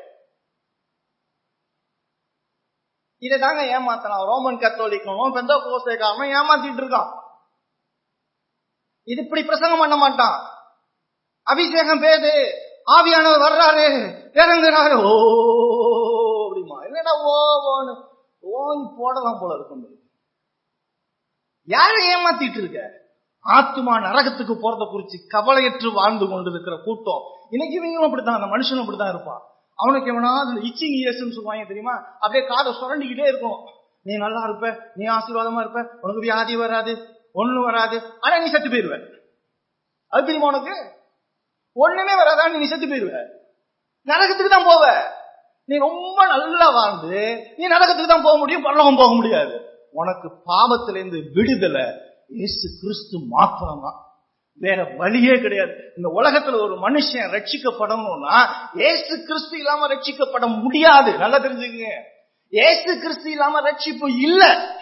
Speaker 1: இதை தாங்க ஏமாத்தலாம் ரோமன் கத்தோலிக்கணும் பெந்த கோசேக்காரனும் ஏமாத்திட்டு இருக்கான் இது இப்படி பிரசங்கம் பண்ண மாட்டான் அபிஷேகம் பேது ஆவியானவர் வர்றாரு இறங்குறாரு ஓ அப்படிமா என்னடா ஓ ஓன்னு ஓங்கி போடலாம் போல இருக்கும் யாரை ஏமாத்திட்டு இருக்க ஆத்துமா நரகத்துக்கு போறத குறிச்சு கவலையற்று வாழ்ந்து கொண்டு இருக்கிற கூட்டம் இன்னைக்கு இவங்களும் அப்படித்தான் அந்த மனுஷனும் அப்படித்தான் இருப்பான் அவனுக்கு எவனாவது இச்சிங் இயேசுன்னு சொல்லுவாங்க தெரியுமா அப்படியே காதை சுரண்டிக்கிட்டே இருக்கும் நீ நல்லா இருப்ப நீ ஆசீர்வாதமா இருப்ப உனக்கு வியாதி வராது ஒண்ணு வராது ஆனா நீ செத்து போயிருவ அது தெரியுமா உனக்கு ஒண்ணுமே வராதா நீ செத்து போயிருவ நரகத்துக்கு தான் போவ நீ ரொம்ப நல்லா வாழ்ந்து நீ நரகத்துக்கு தான் போக முடியும் பரலோகம் போக முடியாது உனக்கு பாவத்திலிருந்து விடுதலை இயேசு கிறிஸ்து மாத்திரம் தான் வேற வழியே கிடையாது இந்த உலகத்துல ஒரு மனுஷன் ரட்சிக்கப்படணும்னா ஏசு கிறிஸ்து இல்லாம ரட்சிக்கப்பட முடியாது நல்லா தெரிஞ்சுக்கங்க ஏசு கிறிஸ்து இல்லாம ரட்சிப்பு இல்ல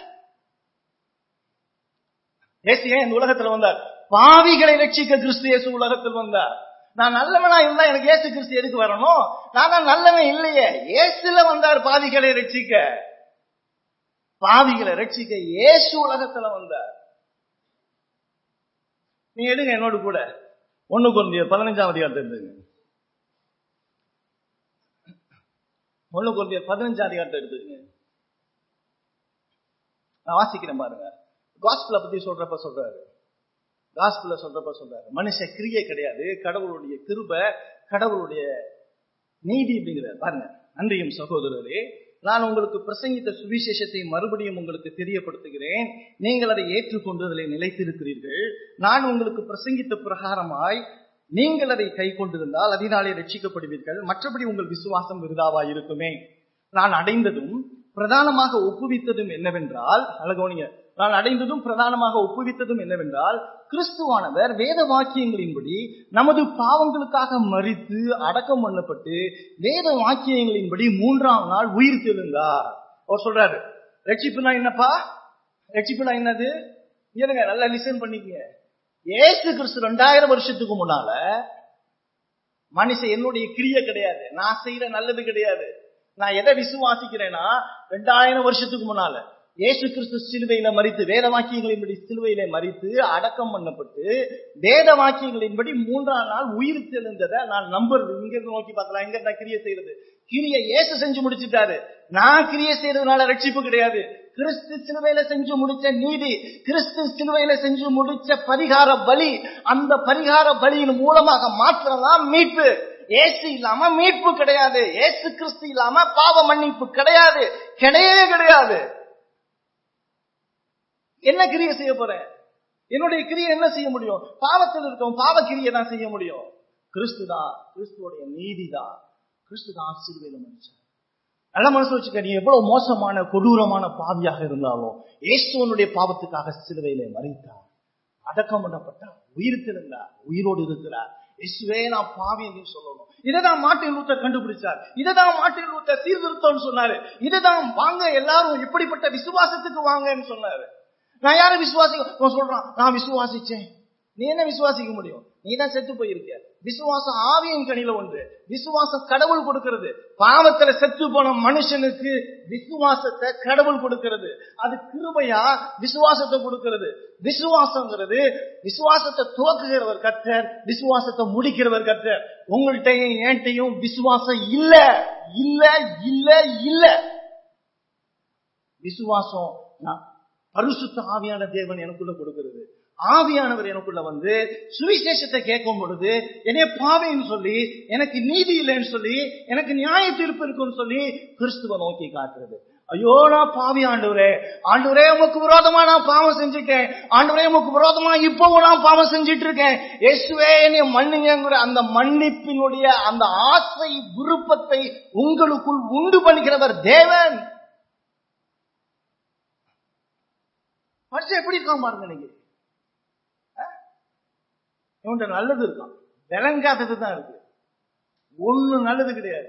Speaker 1: ஏசு ஏன் இந்த உலகத்துல வந்தார் பாவிகளை ரட்சிக்க கிறிஸ்து இயேசு உலகத்தில் வந்தார் நான் நல்லவனா இருந்தா எனக்கு ஏசு கிறிஸ்து எதுக்கு வரணும் நான் தான் நல்லவன் இல்லையே ஏசுல வந்தார் பாவிகளை ரட்சிக்க பாவிகளை ரட்சிக்க ஏசு உலகத்துல வந்தார் நீ எடுங்க என்னோடு கூட ஒண்ணு குறைஞ்ச பதினஞ்சாம் அதிகாரத்தை எடுத்துங்க ஒண்ணு குறைஞ்ச பதினஞ்சாம் அதிகாரத்தை எடுத்துங்க நான் வாசிக்கிறேன் பாருங்க காஸ்பிள பத்தி சொல்றப்ப சொல்றாரு காஸ்பிள சொல்றப்ப சொல்றாரு மனுஷ கிரியை கிடையாது கடவுளுடைய கிருப கடவுளுடைய நீதி அப்படிங்கிறார் பாருங்க அன்றியும் சகோதரரே நான் உங்களுக்கு பிரசங்கித்த சுவிசேஷத்தை மறுபடியும் உங்களுக்கு தெரியப்படுத்துகிறேன் நீங்கள் அதை ஏற்றுக்கொண்டு அதில் நிலைத்திருக்கிறீர்கள் நான் உங்களுக்கு பிரசங்கித்த பிரகாரமாய் நீங்கள் அதை கை கொண்டிருந்தால் அதனாலே ரட்சிக்கப்படுவீர்கள் மற்றபடி உங்கள் விசுவாசம் விருதாவாய் இருக்குமே நான் அடைந்ததும் பிரதானமாக ஒப்புவித்ததும் என்னவென்றால் அழகோனிங்க நான் அடைந்ததும் பிரதானமாக ஒப்புவித்ததும் என்னவென்றால் கிறிஸ்துவானவர் வேத வாக்கியங்களின்படி நமது பாவங்களுக்காக மறித்து அடக்கம் பண்ணப்பட்டு வேத வாக்கியங்களின்படி மூன்றாம் நாள் உயிர் தெழுந்தார் அவர் சொல்றாரு ரட்சிப்புனா என்னப்பா ரட்சிப்புனா என்னது இருங்க நல்லா லிசன் பண்ணிக்கங்க ஏசு கிறிஸ்து ரெண்டாயிரம் வருஷத்துக்கு முன்னால மனுஷன் என்னுடைய கிரிய கிடையாது நான் செய்யற நல்லது கிடையாது நான் எதை விசுவாசிக்கிறேன்னா ரெண்டாயிரம் வருஷத்துக்கு முன்னால இயேசு கிறிஸ்து சிலுவையில மறித்து வேத வாக்கியங்களின்படி சிலுவையில மறித்து அடக்கம் பண்ணப்பட்டு வேத வாக்கியங்களின்படி மூன்றாம் நாள் உயிர் தெழுந்ததை நான் நம்புறது இங்க இருந்து நோக்கி பார்க்கலாம் எங்க நான் கிரிய செய்யறது கிரிய இயேசு செஞ்சு முடிச்சுட்டாரு நான் கிரிய செய்யறதுனால ரட்சிப்பு கிடையாது கிறிஸ்து சிலுவையில செஞ்சு முடிச்ச நீதி கிறிஸ்து சிலுவையில செஞ்சு முடிச்ச பரிகார பலி அந்த பரிகார பலியின் மூலமாக மாத்திரம்தான் மீட்பு ஏசு இல்லாம மீட்பு கிடையாது ஏசு கிறிஸ்து இல்லாம பாவ மன்னிப்பு கிடையாது கிடையவே கிடையாது என்ன கிரியை செய்ய போறேன் என்னுடைய கிரியை என்ன செய்ய முடியும் பாவத்தில் இருக்கும் பாவ கிரியை தான் செய்ய முடியும் கிறிஸ்து தான் கிறிஸ்துவோடைய நீதி தான் கிறிஸ்து தான் சிலுவையில மனுஷன் நல்ல மனசு வச்சுக்க நீ எவ்வளவு மோசமான கொடூரமான பாவியாக இருந்தாலும் இயேசுவனுடைய பாவத்துக்காக சிலுவையில மறித்தார் அடக்கம் பண்ணப்பட்டார் உயிர் திறந்தார் உயிரோடு இருக்கிறார் இயேசுவே நான் பாவி என்று சொல்லணும் இதைதான் மாட்டின் லூத்தர் கண்டுபிடிச்சார் இதைதான் மாட்டின் லூத்தர் சீர்திருத்தம்னு சொன்னாரு இதைதான் வாங்க எல்லாரும் இப்படிப்பட்ட விசுவாசத்துக்கு வாங்கன்னு சொன்னாரு நான் யாரும் விசுவாசிக்க சொல்றான் நான் விசுவாசிச்சேன் நீ என்ன விசுவாசிக்க முடியும் நீ தான் செத்து போயிருக்க விசுவாசம் ஆவியின் கனில ஒன்று விசுவாசம் கடவுள் கொடுக்கிறது பாவத்துல செத்து போன மனுஷனுக்கு விசுவாசத்தை கடவுள் கொடுக்கிறது அது கிருபையா விசுவாசத்தை கொடுக்கிறது விசுவாசங்கிறது விசுவாசத்தை துவக்குகிறவர் கத்தர் விசுவாசத்தை முடிக்கிறவர் கத்தர் உங்கள்கிட்டையும் என்கிட்டையும் விசுவாசம் இல்ல இல்ல இல்ல இல்ல விசுவாசம் பரிசுத்த ஆவியான தேவன் எனக்குள்ள கொடுக்கிறது ஆவியானவர் எனக்குள்ள வந்து சுவிசேஷத்தை கேட்கும் பொழுது என்னைய பாவைன்னு சொல்லி எனக்கு நீதி இல்லைன்னு சொல்லி எனக்கு நியாய தீர்ப்பு இருக்குன்னு சொல்லி கிறிஸ்துவ நோக்கி காட்டுறது ஐயோ நான் பாவி ஆண்டவரே ஆண்டவரே உமக்கு விரோதமா நான் பாவம் செஞ்சுட்டேன் ஆண்டவரே உமக்கு விரோதமா இப்பவும் நான் பாவம் செஞ்சிட்டு இருக்கேன் இயேசுவே என்னைய மன்னிங்கிற அந்த மன்னிப்பினுடைய அந்த ஆசை விருப்பத்தை உங்களுக்குள் உண்டு பண்ணுகிறவர் தேவன் மனுஷன் எப்படி இருக்கான் பாருங்க இன்னைக்கு இவன்கிட்ட நல்லது இருக்கான் விளங்காதது தான் இருக்கு ஒண்ணு நல்லது கிடையாது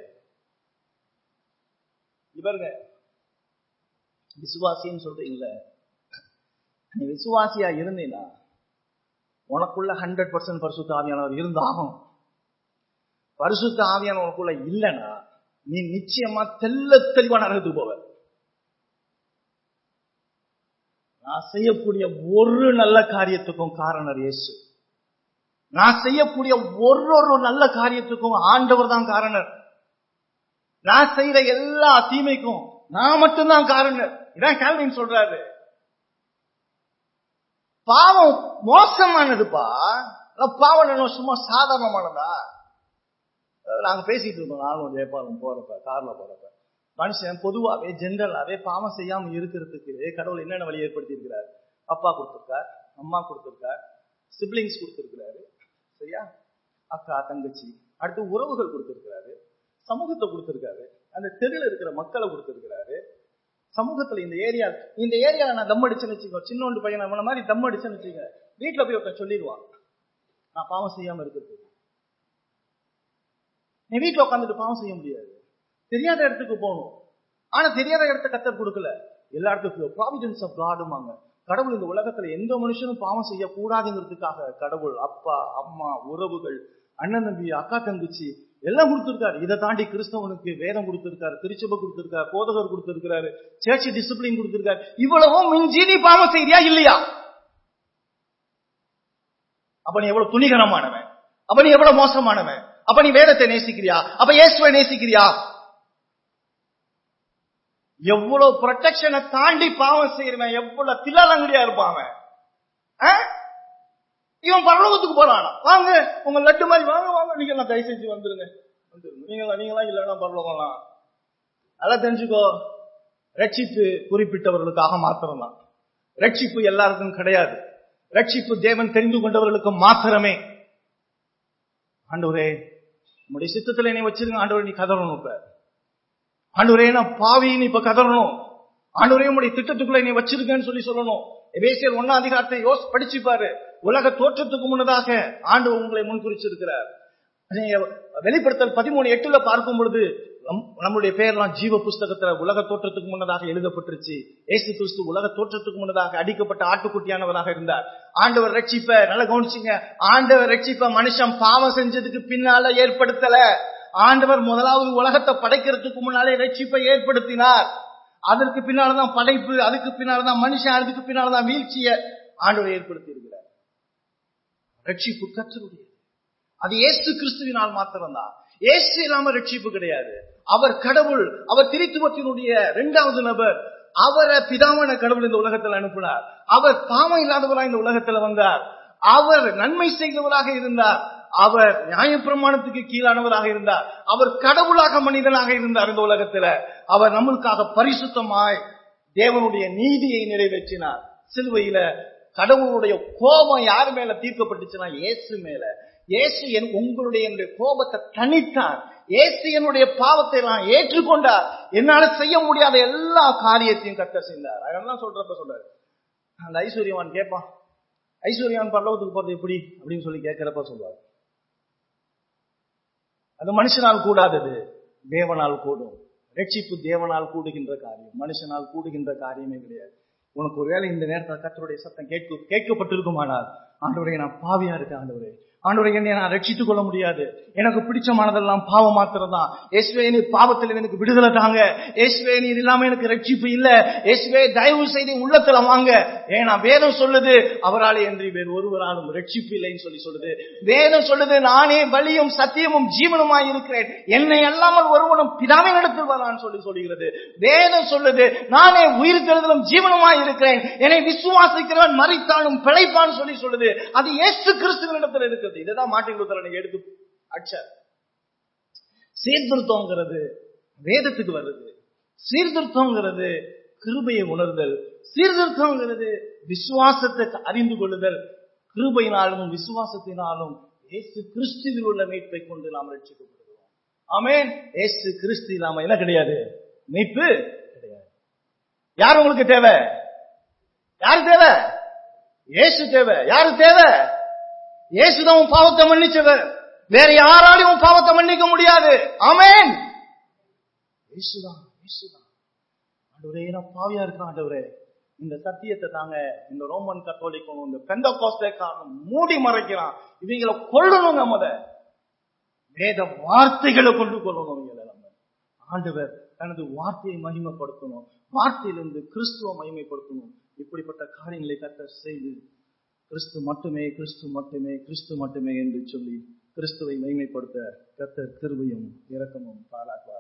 Speaker 1: இவருங்க விசுவாசின்னு சொல்றீங்கள நீ விசுவாசியா இருந்தீனா உனக்குள்ள ஹண்ட்ரட் பர்சன்ட் பரிசுத்த ஆவியானவர் இருந்தாகும் பரிசுத்த ஆவியான உனக்குள்ள இல்லைன்னா நீ நிச்சயமா தெல்ல தெளிவா நரகத்துக்கு போவ நான் செய்யக்கூடிய ஒரு நல்ல காரியத்துக்கும் காரணர் இயேசு நான் செய்யக்கூடிய ஒரு ஒரு நல்ல காரியத்துக்கும் ஆண்டவர் தான் காரணர் நான் செய்யற எல்லா தீமைக்கும் நான் மட்டும்தான் காரணர் இதான் கேள்வின்னு சொல்றாரு பாவம் மோசமானதுப்பா பாவம் என்ன சும்மா சாதாரணமானதா நாங்க பேசிட்டு இருந்தோம் நானும் ஜெயபாலம் போறப்ப கார்ல போறப்ப மனுஷன் பொதுவாகவே ஜென்ரலாவே பாவம் செய்யாம இருக்கிறதுக்கு கடவுள் என்னென்ன வழி ஏற்படுத்தி இருக்கிறார் அப்பா கொடுத்திருக்கார் அம்மா கொடுத்திருக்கார் சிப்ளிங்ஸ் கொடுத்திருக்கிறாரு சரியா அக்கா தங்கச்சி அடுத்து உறவுகள் கொடுத்திருக்கிறாரு சமூகத்தை கொடுத்திருக்காரு அந்த தெருவில் இருக்கிற மக்களை கொடுத்திருக்கிறாரு சமூகத்துல இந்த ஏரியா இந்த ஏரியால நான் தம் அடிச்சுன்னு வச்சுக்கோ சின்னோண்டு பையன் அவன மாதிரி தம் அடிச்சுன்னு வச்சுக்க வீட்டுல போய் ஒருத்தன் சொல்லிடுவான் நான் பாவம் செய்யாம இருக்கிறது நீ வீட்டுல உட்காந்துட்டு பாவம் செய்ய முடியாது தெரியாத இடத்துக்கு போகணும் ஆனா தெரியாத இடத்த கத்தர் கொடுக்கல எல்லா இடத்துக்கும் ப்ராவிடன்ஸ் ஆஃப் காடுமாங்க கடவுள் இந்த உலகத்துல எந்த மனுஷனும் பாவம் செய்யக்கூடாதுங்கிறதுக்காக கடவுள் அப்பா அம்மா உறவுகள் அண்ணன் தம்பி அக்கா தங்கச்சி எல்லாம் கொடுத்திருக்காரு இதை தாண்டி கிறிஸ்தவனுக்கு வேதம் கொடுத்திருக்காரு திருச்சபை கொடுத்திருக்காரு போதகர் கொடுத்திருக்காரு சேர்ச்சி டிசிப்ளின் கொடுத்திருக்காரு இவ்வளவும் மிஞ்சி நீ பாவம் செய்தியா இல்லையா அப்ப நீ எவ்வளவு துணிகரமானவன் அப்ப நீ எவ்வளவு மோசமானவன் அப்ப நீ வேதத்தை நேசிக்கிறியா அப்ப இயேசுவை நேசிக்கிறியா எவ்வளவு ப்ரொடெக்ஷனை தாண்டி பாவம் செய்யறவன் எவ்வளவு தில்லாலங்கடியா இருப்பான் அவன் ஆ? இவன் பரலோகத்துக்கு போறானா வாங்க உங்க லட்டு மாதிரி வாங்க வாங்க நீங்க எல்லாம் தயவு செஞ்சு வந்துருங்க வந்துருங்க நீங்களா நீங்களாம் இல்லைன்னா பரலோகம்லாம் நல்லா தெரிஞ்சுக்கோ ரட்சிப்பு குறிப்பிட்டவர்களுக்காக மாத்திரம்தான் ரட்சிப்பு எல்லாருக்கும் கிடையாது ரட்சிப்பு தேவன் தெரிந்து கொண்டவர்களுக்கு மாத்திரமே ஆண்டவரே உங்களுடைய சித்தத்துல என்னை வச்சிருங்க ஆண்டவரே நீ கதறணும் இப்ப ஆண்டவரே நான் பாவின்னு இப்ப கதறணும் ஆண்டவரே உங்களுடைய திட்டத்துக்குள்ள என்னை வச்சிருக்கேன்னு சொல்லி சொல்லணும் எபேசியர் ஒன்னா அதிகாரத்தை யோஸ் படிச்சு பாரு உலக தோற்றத்துக்கு முன்னதாக ஆண்டவர் உங்களை முன்குறிச்சிருக்கிறார் நீங்க வெளிப்படுத்தல் பதிமூணு எட்டுல பார்க்கும் பொழுது நம்- நம்முடைய பெயர்லாம் ஜீவ புஸ்தகத்துல உலக தோற்றத்துக்கு முன்னதாக எழுதப்பட்டுருச்சு ஏசு கிறிஸ்து உலக தோற்றத்துக்கு முன்னதாக அடிக்கப்பட்ட ஆட்டுக்குட்டியானவராக இருந்தார் ஆண்டவர் ரட்சிப்ப நல்லா கவனிச்சுங்க ஆண்டவர் ரட்சிப்ப மனுஷன் பாவம் செஞ்சதுக்கு பின்னால ஏற்படுத்தல ஆண்டவர் முதலாவது உலகத்தை படைக்கிறதுக்கு முன்னாலே ரட்சிப்பை ஏற்படுத்தினார் அதற்கு பின்னாலதான் படைப்பு அதுக்கு பின்னாலதான் மனுஷன் அதுக்கு பின்னாலதான் வீழ்ச்சிய ஆண்டவர் ஏற்படுத்தி இருக்கிறார் ரட்சிப்பு கத்தருடையது அது இயேசு கிறிஸ்துவினால் மாத்திரம்தான் இயேசு இல்லாம ரட்சிப்பு கிடையாது அவர் கடவுள் அவர் திரித்துவத்தினுடைய இரண்டாவது நபர் அவரை பிதாவான கடவுள் இந்த உலகத்தில் அனுப்பினார் அவர் பாவம் இல்லாதவராக இந்த உலகத்துல வந்தார் அவர் நன்மை செய்தவராக இருந்தார் அவர் நியாயப்பிரமாணத்துக்கு கீழானவராக இருந்தார் அவர் கடவுளாக மனிதனாக இருந்தார் இந்த உலகத்துல அவர் நம்மளுக்காக பரிசுத்தமாய் தேவனுடைய நீதியை நிறைவேற்றினார் சிலுவையில கடவுளுடைய கோபம் யார் மேல தீர்க்கப்பட்டுச்சுன்னா இயேசு மேல இயேசு என் உங்களுடைய என்னுடைய கோபத்தை தனித்தார் இயேசு என்னுடைய பாவத்தை நான் ஏற்றுக்கொண்டார் என்னால செய்ய முடியாத எல்லா காரியத்தையும் கத்த செய்தார் அதெல்லாம் சொல்றப்ப சொல்றாரு அந்த ஐஸ்வர்யவான் கேட்பான் ஐஸ்வர்யவான் பரலோகத்துக்கு போறது எப்படி அப்படின்னு சொல்லி கேட்கிறப்ப சொல்லுவார் அது மனுஷனால் கூடாதது தேவனால் கூடும் ரட்சிப்பு தேவனால் கூடுகின்ற காரியம் மனுஷனால் கூடுகின்ற காரியமே கிடையாது உனக்கு ஒருவேளை இந்த நேரத்தில் கர்த்தருடைய சத்தம் கேட்க கேட்கப்பட்டிருக்குமானால் ஆண்டவரே நான் பாவியா இருக்கேன் ஆண்டவரே ஆண்டவரை என்னை நான் ரட்சித்துக் கொள்ள முடியாது எனக்கு பிடிச்சமானதெல்லாம் பாவம் மாத்திரம் தான் இயேசுவே நீ பாவத்தில் எனக்கு விடுதலை தாங்க இயேசுவே நீர் இல்லாம எனக்கு ரட்சிப்பு இல்ல இயேசுவே தயவு செய்து என் உள்ளத்துல வாங்க ஏன்னா வேதம் சொல்லுது அவராலே என்று வேறு ஒருவராலும் ரட்சிப்பு இல்லைன்னு சொல்லி சொல்லுது வேதம் சொல்லுது நானே வழியும் சத்தியமும் ஜீவனுமாய் இருக்கிறேன் என்னை அல்லாமல் ஒருவனும் பிதாவை நடத்தில் வரான்னு சொல்லி சொல்லுகிறது வேதம் சொல்லுது நானே உயிர் தெழுதலும் ஜீவனுமாய் இருக்கிறேன் என்னை விசுவாசிக்கிறவன் மறித்தாலும் பிழைப்பான்னு சொல்லி சொல்லுது அது இயேசு கிறிஸ்துவனிடத்தில் இருக்குது இதுதான் மாட்டின் லூத்தரனை எடுத்து அடிச்சார் சீர்திருத்தம்ங்கிறது வேதத்துக்கு வருது சீர்திருத்தம்ங்கிறது கிருபையை உணர்தல் சீர்திருத்தம்ங்கிறது விசுவாசத்தை அறிந்து கொள்ளுதல் கிருபையினாலும் விசுவாசத்தினாலும் இயேசு கிறிஸ்துவில் உள்ள மீட்பை கொண்டு நாம் ரட்சிக்கப்படுகிறோம் ஆமென் இயேசு கிறிஸ்து இல்லாம என்ன கிடையாது மீட்பு கிடையாது யார் உங்களுக்கு தேவை யாரு தேவை இயேசு தேவை யாரு தேவை இயேசுதான் உன் பாவத்தை மன்னிச்சவர் வேற யாராலையும் உன் பாவத்தை மன்னிக்க முடியாது ஆமென் இயேசுதான் இயேசுதான் ஆண்டவரே நான் பாவியா இருக்கேன் ஆண்டவரே இந்த சத்தியத்தை தாங்க இந்த ரோமன் கத்தோலிக்கணும் இந்த பெந்த காரணம் மூடி மறைக்கிறான் இவங்களை கொள்ளணும் முத வேத வார்த்தைகளை கொண்டு கொள்ளணும் இவங்களை நம்ம ஆண்டவர் தனது வார்த்தையை மகிமைப்படுத்தணும் வார்த்தையிலிருந்து கிறிஸ்துவ மகிமைப்படுத்தணும் இப்படிப்பட்ட காரியங்களை கத்தர் செய்து கிறிஸ்து மட்டுமே கிறிஸ்து மட்டுமே கிறிஸ்து மட்டுமே என்று சொல்லி கிறிஸ்துவை மகிமைப்படுத்த கத்தர் கிருபையும் இரக்கமும் பாராட்டுவார்